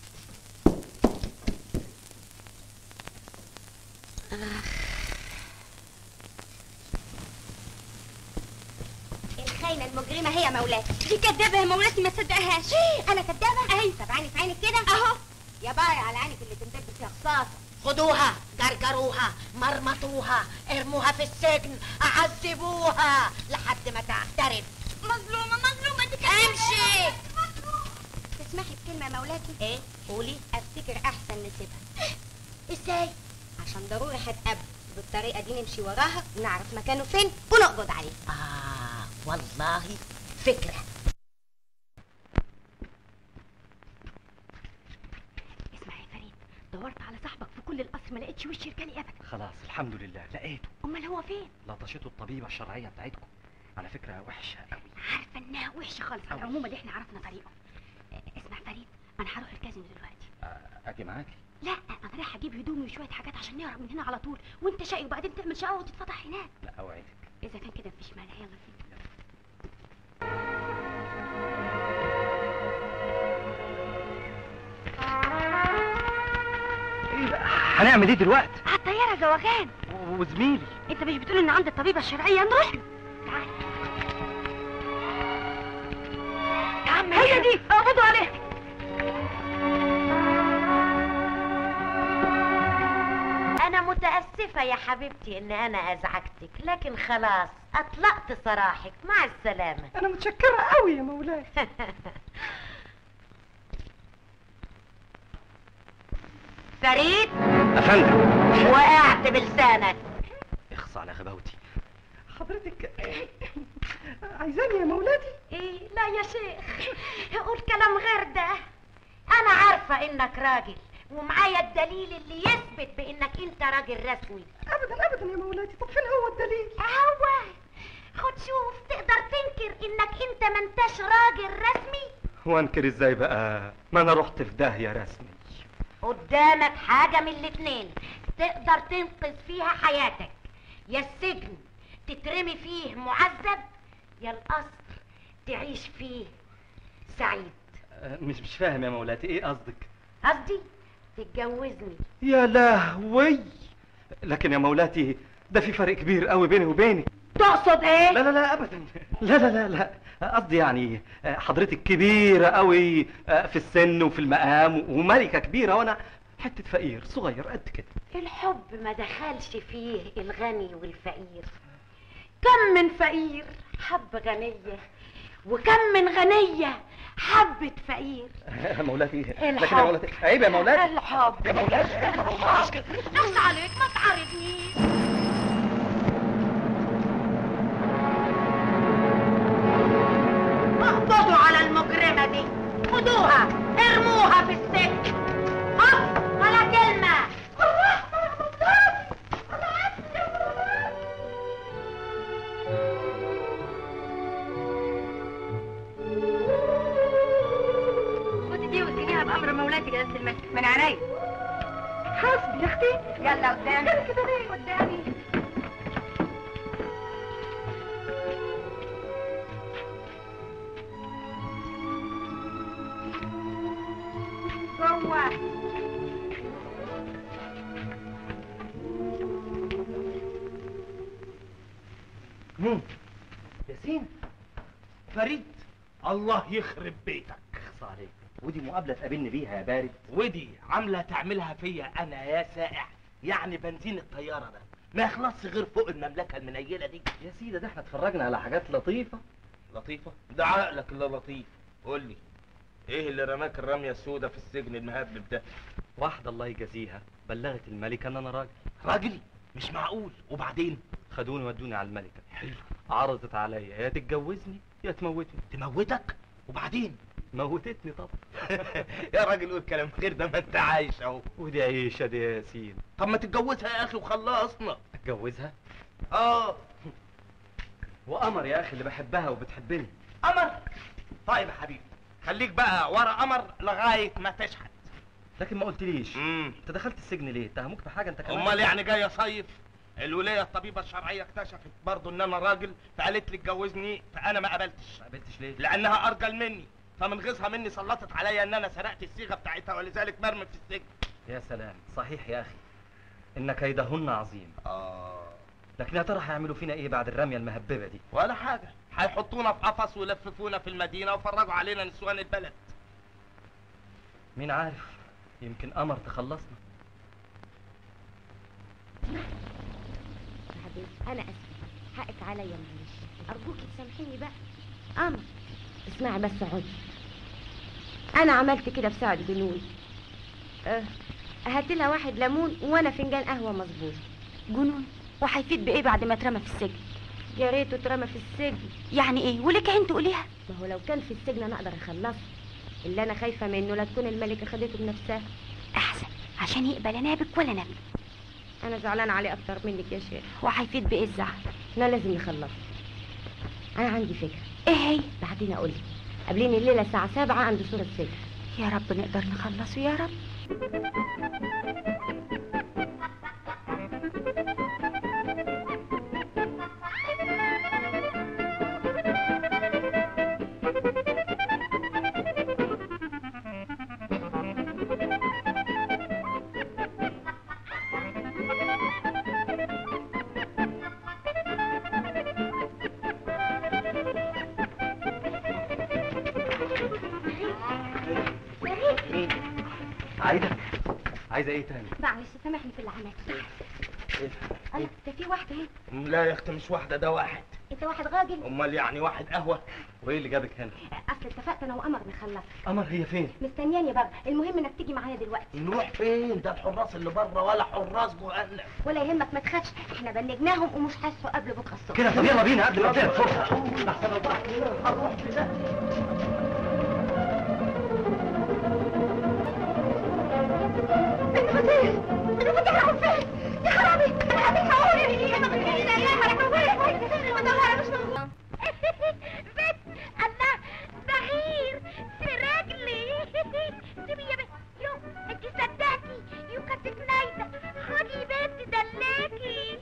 الخاينة المجرمة هي مولاتي دي كدابة يا مولاتي ما تصدقهاش انا كدابة اهي طب عيني في عينك كده اهو يا باي على عينك اللي تندب فيها خصاصة خدوها جرجروها مرمطوها ارموها في السجن عذبوها لحد ما تعترف مظلومة مظلومة دي كدابة امشي تسمحي بكلمة يا مولاتي ايه قولي افتكر احسن نسيبها ازاي عشان ضروري هتقابل بالطريقة دي نمشي وراها ونعرف مكانه فين ونقبض عليه اه والله فكره اسمع يا فريد دورت على صاحبك في كل القصر ما لقيتش وش رجالي ابدا خلاص الحمد لله لقيته امال هو فين لطشته الطبيبه الشرعيه بتاعتكم على فكره وحشه قوي عارفه انها وحشه خالص على العموم اللي احنا عرفنا طريقه آه، اسمع فريد انا هروح الكازينو دلوقتي آه، اجي معاكي لا انا رايح اجيب هدومي وشويه حاجات عشان نهرب من هنا على طول وانت شقي وبعدين تعمل شقه وتتفتح هناك لا اوعدك اذا كان كده مفيش مانع يلا فين ايه بقى هنعمل ايه دلوقتي على الطياره جوغان و- وزميلي انت مش بتقول ان عند الطبيبه الشرعيه نروح له تعال يا عم هي دي اقبضوا عليها انا متاسفه يا حبيبتي ان انا ازعجتك لكن خلاص اطلقت سراحك مع السلامه انا متشكره قوي يا مولاي فريد افندم وقعت بلسانك اخص على غباوتي حضرتك عايزاني يا مولاتي ايه لا يا شيخ قول كلام غير ده انا عارفه انك راجل ومعايا الدليل اللي يثبت بانك انت راجل رسمي ابدا ابدا يا مولاتي طب فين هو الدليل هو خد شوف تقدر تنكر انك انت ما انتش راجل رسمي وانكر ازاي بقى ما انا رحت في داهيه رسمي قدامك حاجة من الاتنين تقدر تنقذ فيها حياتك يا السجن تترمي فيه معذب يا القصر تعيش فيه سعيد آه، مش مش فاهم يا مولاتي ايه قصدك قصدي تتجوزني يا لهوي لكن يا مولاتي ده في فرق كبير قوي بيني وبينك تقصد ايه لا لا لا ابدا لا لا لا لا قصدي يعني آه، حضرتك كبيرة قوي آه، في السن وفي المقام وملكة كبيرة وانا حتة فقير صغير قد كده الحب ما دخلش فيه الغني والفقير كم من فقير حب غنية وكم من غنية حبت فقير مولاتي لكن يا الحب. مولاتي عيب يا مولاتي الحب يا مولاتي نص عليك ما تعارضنيش اقبضوا على المجرمة دي خدوها ارموها في السجن هط ولا كلمة خدي دي وادينيها بامر مولاتي جلالة الملك من عينيا حسبي يا اختي يلا قدامي كده ليه قدامي جوه مم. ياسين فريد الله يخرب بيتك اخص عليك ودي مقابلة تقابلني بيها يا بارد ودي عامله تعملها فيا انا يا سائع يعني بنزين الطياره ده ما يخلصش غير فوق المملكه المنيله دي يا سيدي ده احنا اتفرجنا على حاجات لطيفة لطيفه ده عقلك اللي لطيف قول لي ايه اللي رماك الرميه السوداء في السجن المهبب ده واحدة الله يجازيها بلغت الملكة ان انا راجل راجل مش معقول وبعدين خدوني ودوني على الملكة حلو عرضت عليا يا تتجوزني يا تموتني تموتك وبعدين موتتني طبعا يا راجل قول كلام غير ده ما انت عايش اهو ودي عيشة دي يا ياسين طب ما تتجوزها يا اخي وخلصنا اتجوزها اه وقمر يا اخي اللي بحبها وبتحبني قمر طيب يا حبيبي خليك بقى ورا قمر لغايه ما تشحت لكن ما قلتليش امم انت دخلت السجن ليه اتهموك بحاجة انت كمان امال يعني جاي صيف الولايه الطبيبه الشرعيه اكتشفت برضه ان انا راجل فقالت لي اتجوزني فانا ما قبلتش ما قابلتش ليه لانها ارجل مني فمن غيظها مني سلطت عليا ان انا سرقت الصيغه بتاعتها ولذلك مرمي في السجن يا سلام صحيح يا اخي ان كيدهن عظيم اه لكن يا ترى هيعملوا فينا ايه بعد الرمية المهببة دي ولا حاجه هيحطونا في قفص ويلففونا في المدينه ويفرجوا علينا نسوان البلد مين عارف يمكن قمر تخلصنا يا حبيبي انا اسفه حقك عليا معلش ارجوكي تسامحيني بقى قمر اسمعي بس عودي انا عملت كده في سعد جنون أه هات لها واحد ليمون وانا فنجان قهوه مظبوط جنون وهيفيد بايه بعد ما اترمى في السجن يا ريته اترمى في السجن يعني ايه ولك عين تقوليها ما هو لو كان في السجن انا اقدر اخلصه اللي انا خايفه منه لا تكون الملكه خدته بنفسها احسن عشان يقبل انابك ولا نبي انا زعلان عليه اكتر منك يا شيخ وهيفيد بايه الزعل احنا لازم نخلصه انا عندي فكره ايه هي بعدين اقول لك قابليني الليله الساعه 7 عند سور السجن يا رب نقدر نخلصه يا رب عايدة عايزة ايه تاني معلش سامحني في اللي عملته ايه الله ده في واحده اهي لا يا اختي مش واحده ده واحد انت واحد راجل امال يعني واحد قهوه وايه اللي جابك هنا اصل اتفقت انا وقمر نخلص قمر هي فين مستنياني بره المهم انك تيجي معايا دلوقتي نروح فين ده الحراس اللي بره ولا حراس جهنم ولا يهمك ما تخافش احنا بلغناهم ومش هيصحوا قبل بكره الصبح كده طب يلا بينا قبل ما تضيع الفرصة بس الله بغير في رجلي سيبي يا بنت يو انت صدقتي يو كانت نايمه خدي بنت دلاكي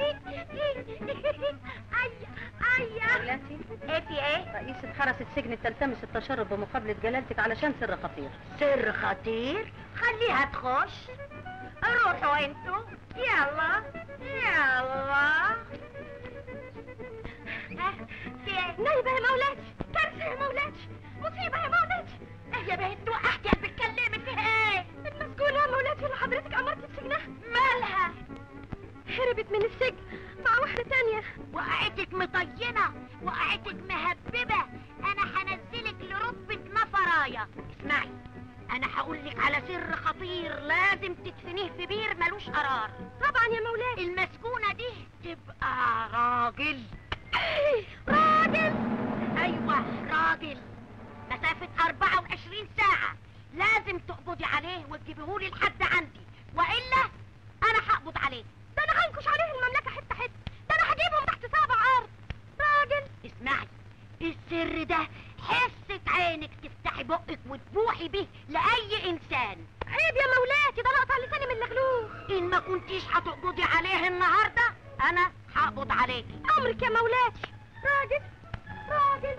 ايا ايا دلوقتي ايه في ايه رئيسة حرس السجن تلتمس التشرف بمقابلة جلالتك علشان سر خطير سر خطير خليها تخش روحوا انتوا يلا يلا ها في ايه نايبه يا مولاتي كارثه يا مولاتي مصيبه يا مولاتي ايه يا بنت وقعتي قلبك بتكلمي فيها ايه المسجونه يا مولاتي اللي حضرتك امرتي بسجنها مالها هربت من السجن مع واحده تانية وقعتك مطينه وقعتك مهببه انا هنزلك لرتبه نفرايه اسمعي انا هقول لك على سر خطير لازم تدفنيه في بير ملوش قرار طبعا يا مولاي المسجونه دي تبقى راجل راجل ايوه راجل مسافه 24 ساعه لازم تقبضي عليه وتجيبيهولي لحد عندي والا انا هقبض عليه ده انا هنكش عليه المملكه حته حته ده انا هجيبهم تحت سابع ارض راجل اسمعي السر ده حسة عينك تفتحي بقك وتبوحي بيه لأي إنسان عيب يا مولاتي ده لقطع لساني من اللغلوغ إن ما كنتيش هتقبضي عليه النهاردة أنا هقبض عليكي أمرك يا مولاتي راجل راجل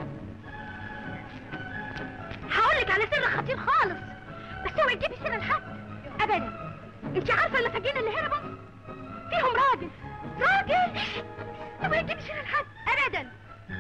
هقولك على سر خطير خالص بس اوعي تجيبي سر لحد أبدا انت عارفة المساجين اللي هربوا فيهم راجل راجل اوعي تجيبي سر لحد أبدا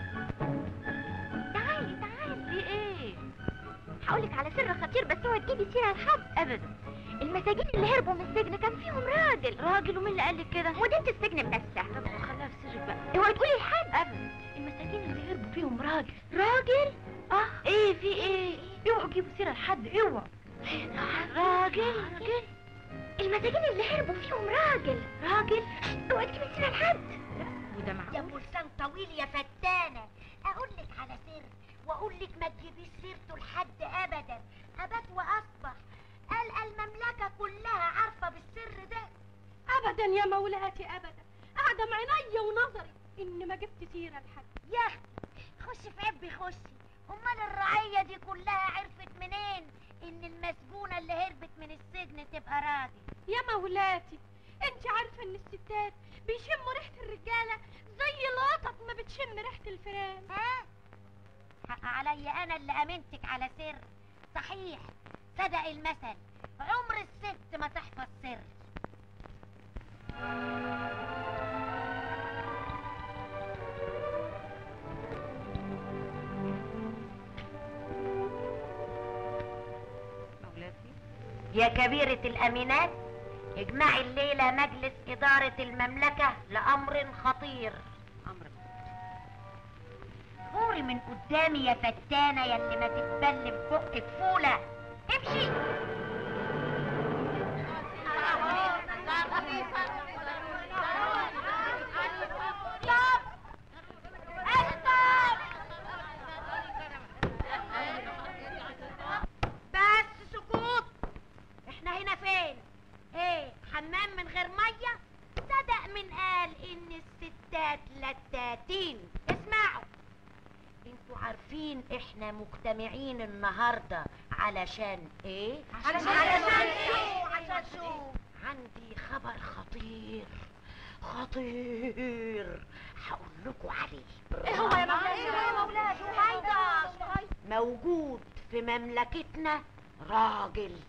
تعالي تعالي في ايه هقولك على سر خطير بس اوعي تجيبي سيره لحد ابدا المساجين اللي هربوا من السجن كان فيهم راجل راجل ومين اللي قال لك كده مدينة السجن بنفسها طب خليها في سرك بقى اوعي تقولي لحد ابدا المساجين اللي هربوا فيهم راجل راجل اه ايه في ايه اوعوا تجيبوا سيره لحد اوعوا راجل راجل المساجين اللي هربوا فيهم راجل راجل اوعي تجيبي سيره لحد وده معقول يا ام لسان طويل يا فتانه اقول لك على سر واقول لك ما تجيبيش سيرته لحد ابدا ابات واصبح قال المملكه كلها عارفه بالسر ده ابدا يا مولاتي ابدا اعدم عيني ونظري ان ما جبت سيره لحد يا اختي خشي في عبي خشي امال الرعيه دي كلها عرفت منين ان المسجونه اللي هربت من السجن تبقى راجل يا مولاتي انت عارفه ان الستات بيشموا ريحه الرجاله زي القطط ما بتشم ريحه الفيران ها حق عليا انا اللي امنتك على سر صحيح صدق المثل عمر الست ما تحفظ سر يا كبيرة الأمينات اجمعي الليلة مجلس إدارة المملكة لأمر خطير أمر غوري من قدامي يا فتانة يا اللي ما تتبل في بقك فولة امشي بس سكوت احنا هنا فين ايه حمام من غير ميه صدق من قال ان الستات لتاتين اسمعوا انتوا عارفين احنا مجتمعين النهارده علشان ايه علشان- علشان ايه عشان شو عندي خبر خطير خطير هقول لكم عليه ايه هو يا مولاي؟ ايه هو يا مولاي؟ شو هيدا؟ شو هيدا؟ موجود في مملكتنا راجل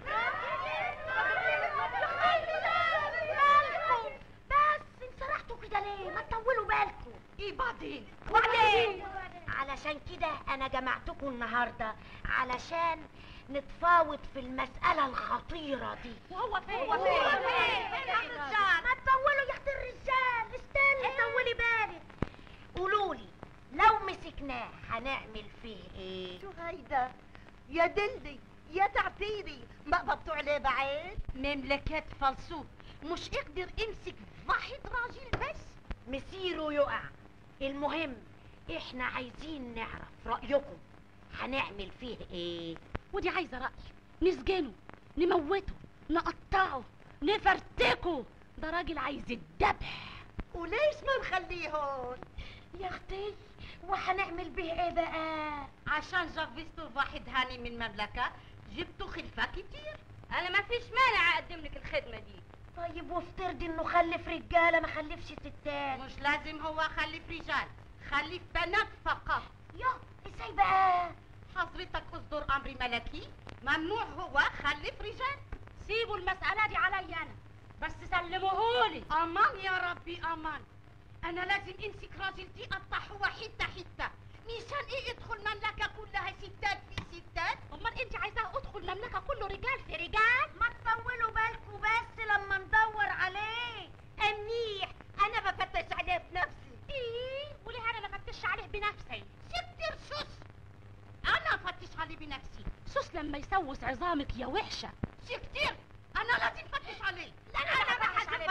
مالكم بس انسرحتوا كده ليه ما تطولوا بالكم ايه بعدين وبعدين علشان كده انا جمعتكم النهارده علشان نتفاوض في المسألة الخطيرة دي وهو فين؟ هو فين؟ ما تطولوا يا اخت الرجال استني طولي بالك قولولي لو مسكناه هنعمل فيه ايه شو هيدا يا دلدي يا تعتيري ما قبضتوا عليه بعين مملكة فلسوف مش اقدر امسك واحد راجل بس مسيره يقع المهم احنا عايزين نعرف رأيكم هنعمل فيه ايه ودي عايزه راي نسجنه نموته نقطعه نفرتكه ده راجل عايز الذبح وليش ما نخليه هون يا اختي وهنعمل به ايه بقى عشان جربستوا واحد هاني من المملكة جبتوا خلفة كتير انا ما فيش مانع اقدم لك الخدمه دي طيب وافترضي انه خلف رجاله ما خلفش ستات مش لازم هو خلف رجال خلف بنات فقط يا ازاي بقى حضرتك اصدر امر ملكي ممنوع هو خلف رجال سيبوا المساله دي عليا انا بس سلموهولي امان يا ربي امان انا لازم امسك راجل دي اقطعه حته حته مشان ايه ادخل مملكه كلها ستات في ستات امال انت عايزاه ادخل مملكه كله رجال في رجال ما تطولوا بالكوا بس لما ندور عليه منيح انا بفتش عليه بنفسي ايه وليه انا ما فتش عليه بنفسي شكتر سوس انا افتش عليه بنفسي سوس لما يسوس عظامك يا وحشه شكتر انا لازم افتش عليه لا انا بحث عليه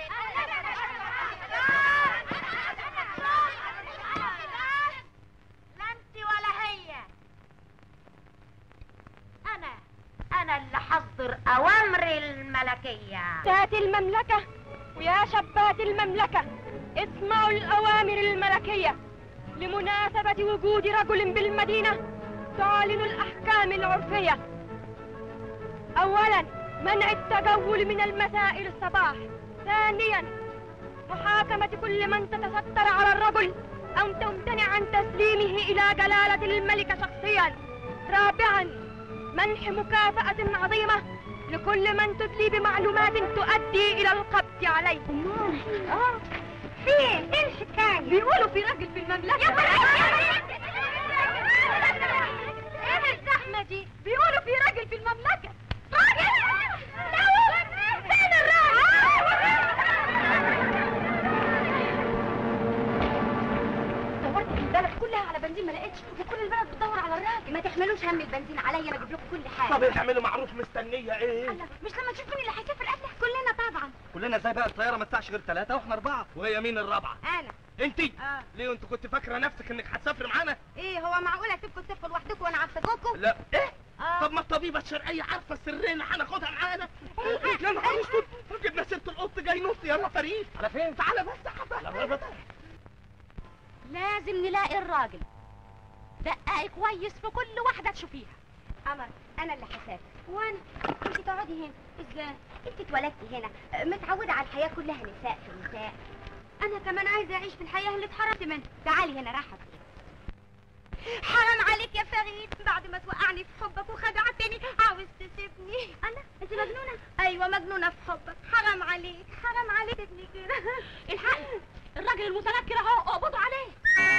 لا انت ولا هي انا انا اللي حضر اوامر الملكيه ستات المملكة ويا شابات المملكة اسمعوا الأوامر الملكية لمناسبة وجود رجل بالمدينة تعلن الأحكام العرفية أولا منع التجول من المساء إلى الصباح ثانيا محاكمة كل من تتستر على الرجل أو تمتنع عن تسليمه إلى جلالة الملك شخصيا رابعا منح مكافأة عظيمة لكل من تدلي بمعلومات تؤدي إلى القبض عليه آه. فين؟ فين الحكاية؟ بيقولوا في راجل في المملكة ايه الزحمة دي؟ بيقولوا في راجل في المملكة راجل؟ لا فين الراجل؟ دورت في البلد كلها على بنزين ما لقيتش وكل البلد بتدور على الراجل ما تحملوش هم البنزين عليا انا اجيب لكم كل حاجه طب اعملوا معروف مستنيه ايه الله، مش لما تشوف مين اللي هيسافر قبلك كلنا طبعا كلنا ازاي بقى الطياره ما تسعش غير ثلاثه واحنا اربعه وهي مين الرابعه انا انت اه ليه انت كنت فاكره نفسك انك هتسافر معانا ايه هو معقول اسيبكم تسافروا لوحدكم وانا عارفاكم لا ايه اه طب ما الطبيبه الشرقيه عارفه سرنا هناخدها معانا يا نهار اسود جبنا سيره القط جاي نص يلا فريد على فين تعالى بس يا حبيبي لازم نلاقي الراجل دققي كويس في كل واحده تشوفيها قمر انا اللي هسافر وانا انت تقعدي هنا ازاي انت اتولدتي هنا آه، متعوده على الحياه كلها نساء في نساء انا كمان عايزه اعيش في الحياه اللي اتحرمت منها تعالي هنا راحه حرام عليك يا فريد بعد ما توقعني في حبك وخدعتني عاوز تسيبني انا انت مجنونه ايوه مجنونه في حبك حرام عليك حرام عليك تسيبني كده الحقي الراجل المتنكر اهو اقبضوا عليه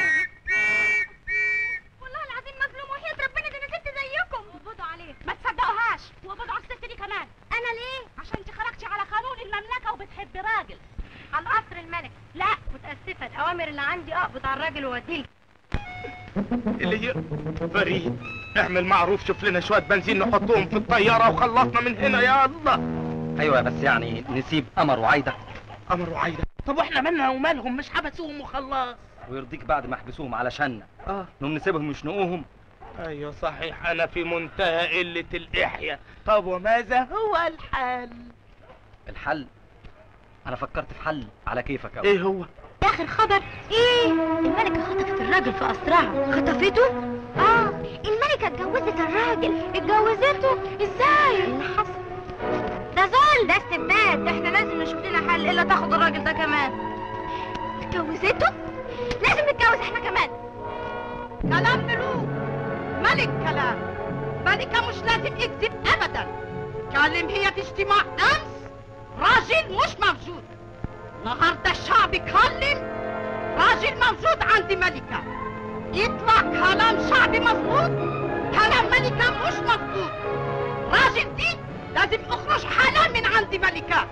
والله العظيم مظلوم وحياة ربنا ده انا ست زيكم اقبضوا عليه ما تصدقوهاش واقبضوا على الست دي كمان انا ليه عشان انت خرجتي على قانون المملكه وبتحبي راجل على قصر الملك لا متاسفه الاوامر اللي عندي اقبض على الراجل واديه اللي ي... فريد اعمل معروف شوف لنا شويه بنزين نحطهم في الطياره وخلصنا من هنا يا الله ايوه بس يعني نسيب قمر وعايده قمر وعايده طب واحنا مالنا ومالهم مش حبسوهم وخلاص ويرضيك بعد ما حبسوهم علشاننا اه نقوم نسيبهم ويشنقوهم ايوه صحيح انا في منتهى قله الاحياء طب وماذا هو الحل الحل انا فكرت في حل على كيفك أوي. ايه هو اخر خبر ايه الملكة خطفت الراجل في اسرعها خطفته اه الملكة اتجوزت الراجل اتجوزته ازاي اللي حصل ده ظل ده استبداد ده احنا لازم نشوف لنا حل الا تاخد الراجل ده كمان اتجوزته لازم نتجوز احنا كمان كلام ملوك ملك كلام ملكة مش لازم يكذب ابدا كلم هي في اجتماع امس راجل مش موجود النهارده الشعب يكلم راجل موجود عند ملكة يطلع كلام شعبي مظبوط كلام ملكة مش مظبوط راجل دي لازم اخرج حالا من عند ملكة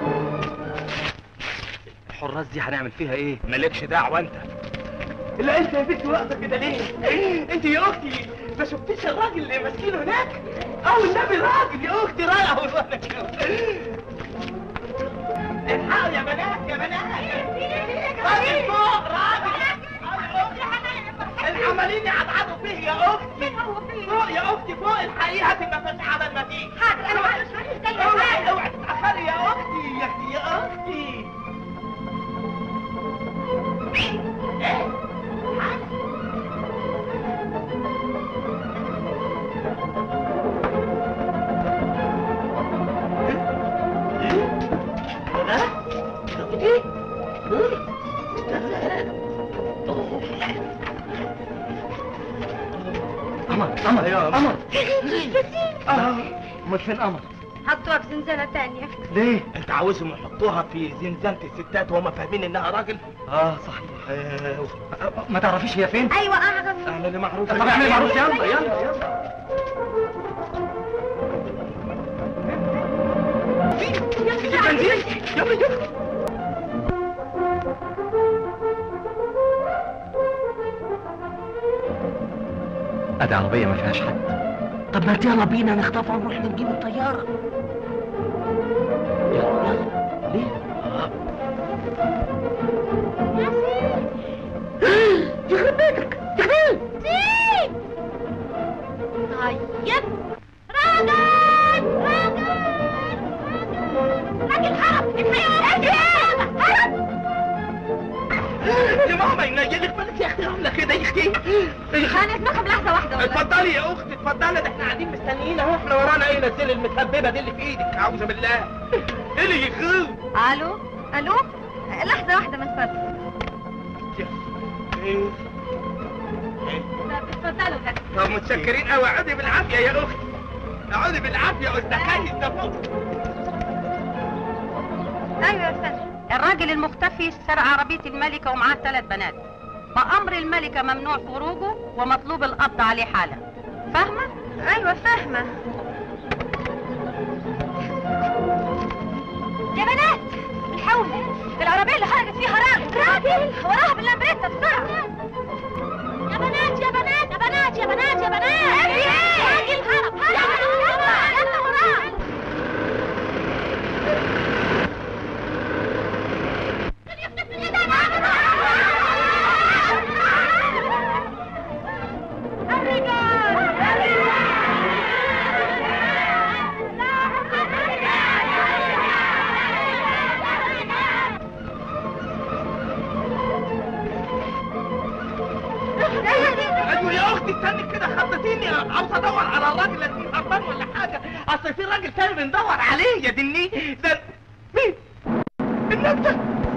الحراس دي هنعمل فيها ايه مالكش دعوه انت لا انت يا بنت واقفه كده ليه انت يا اختي ما شفتيش الراجل اللي ماسكينه هناك او النبي راجل يا اختي راجل اهو الحقوا يا بنات يا بنات راجل فوق راجل العمالين يعضعضوا فيه يا اختي فوق يا اختي فوق الحقيقه تبقى فاتحه على المدينه حاضر انا معلش اوعي اوعي تتاخري يا اختي يا اختي يا اختي ايه قمر قمر يا قمر اه امال فين قمر حطوها في زنزانة تانية ليه انت عاوزهم يحطوها في زنزانة الستات وهم فاهمين انها راجل اه صحيح آه، ما تعرفيش هي فين ايوه اعرف اعملي معروف طب اعملي معروف يلا يلا يلا بنزين يلا يلا ادي عربيه ما فيهاش حد طب ما يلا بينا نخطفها ونروح نجيب الطيارة يلا يلا ليه؟ يخرب بيتك يخرب طيب راجل راجل راجل هرب الحيوان هرب يا ماما ينيلك بالك يا اختي عامله كده يا اختي هنسمعهم لحظة واحدة والله اتفضلي يا اختي اتفضلي ده احنا قاعدين مستنيين اهو احنا ورانا ايه نزل المتهببه دي اللي في ايدك اعوذ بالله ايه اللي يخوف الو الو لحظة واحدة من فضلك ايه اتفضلوا بقى طب متشكرين قوي اقعدي بالعافيه يا اختي اقعدي بالعافيه استحيي ده فوق ايوه يا استاذ الراجل المختفي سرق عربية الملكة ومعاه ثلاث بنات بأمر الملكة ممنوع خروجه ومطلوب القبض عليه حالا فاهمة؟ ايوه فاهمة يا بنات الحول العربية اللي خرجت فيها راجل راجل وراها باللامبريتا بسرعة يا بنات يا بنات يا بنات يا بنات يا بنات راجل هرب هرب يلا يلا وراه ايوه يا اختي استني كده خضتيني عاوز ادور على الراجل اللي هربان ولا حاجه اصل في راجل تاني بندور عليه يا دني ده مين النبته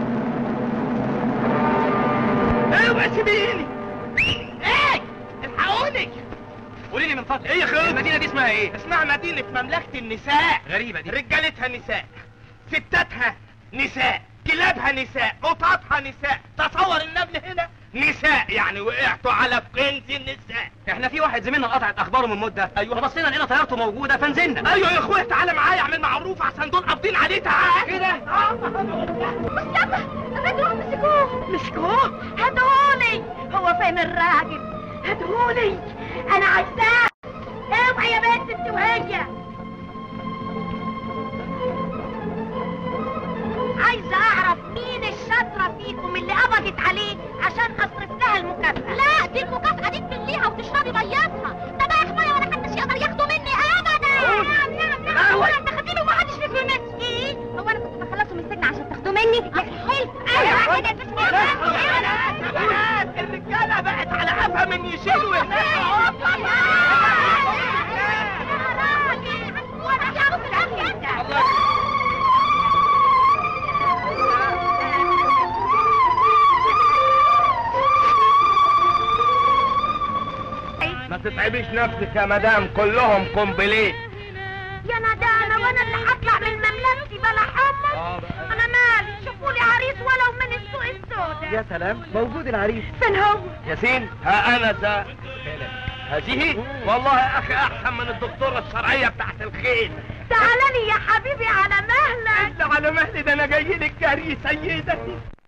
ايوه سيبيني ايه الحقوني قولي لي من فضلك ايه يا اخويا المدينه دي اسمها ايه اسمها مدينه مملكه النساء غريبه دي رجالتها نساء ستاتها نساء كلابها نساء قططها نساء تصور النبل هنا نساء يعني وقعتوا على كنز النساء احنا في واحد زميلنا انقطعت اخباره من مده أيوة. فبصينا لقينا طيارته موجوده فنزلنا ايوه يا اخويا تعالى معايا اعمل معروف عشان دول قابضين عليه تعالى كده مصطفى الراجل مسكوه مسكوه هاتهولي هو فين الراجل هاتهولي انا عايزاه اوعي يا بنت انت وهي عايزه اعرف مين الشاطره فيكم اللي قبضت عليه عشان اصرف لها المكافاه لا دي المكافاه دي تبليها وتشربي ميتها ده بقى اخويا ولا حدش يقدر ياخده مني ابدا نعم نعم نعم انت خدينه ومحدش فيك مني ايه هو انا كنت بخلصه من السجن عشان تاخدوه مني يا حلو ايوه كده الرجاله بقت على قفا من يشيلوا ما تتعبيش نفسك يا مدام كلهم قنبلين يا ندامة وانا اللي هطلع من مملكتي بلا حمص انا مالي شوفوا لي عريس ولو من السوق السوداء يا سلام موجود العريس فين هو ياسين ها انا ذا هذه والله يا اخي احسن من الدكتوره الشرعيه بتاعت الخيل تعالى لي يا حبيبي على مهلك على مهلي ده انا جاي لك جري سيدتي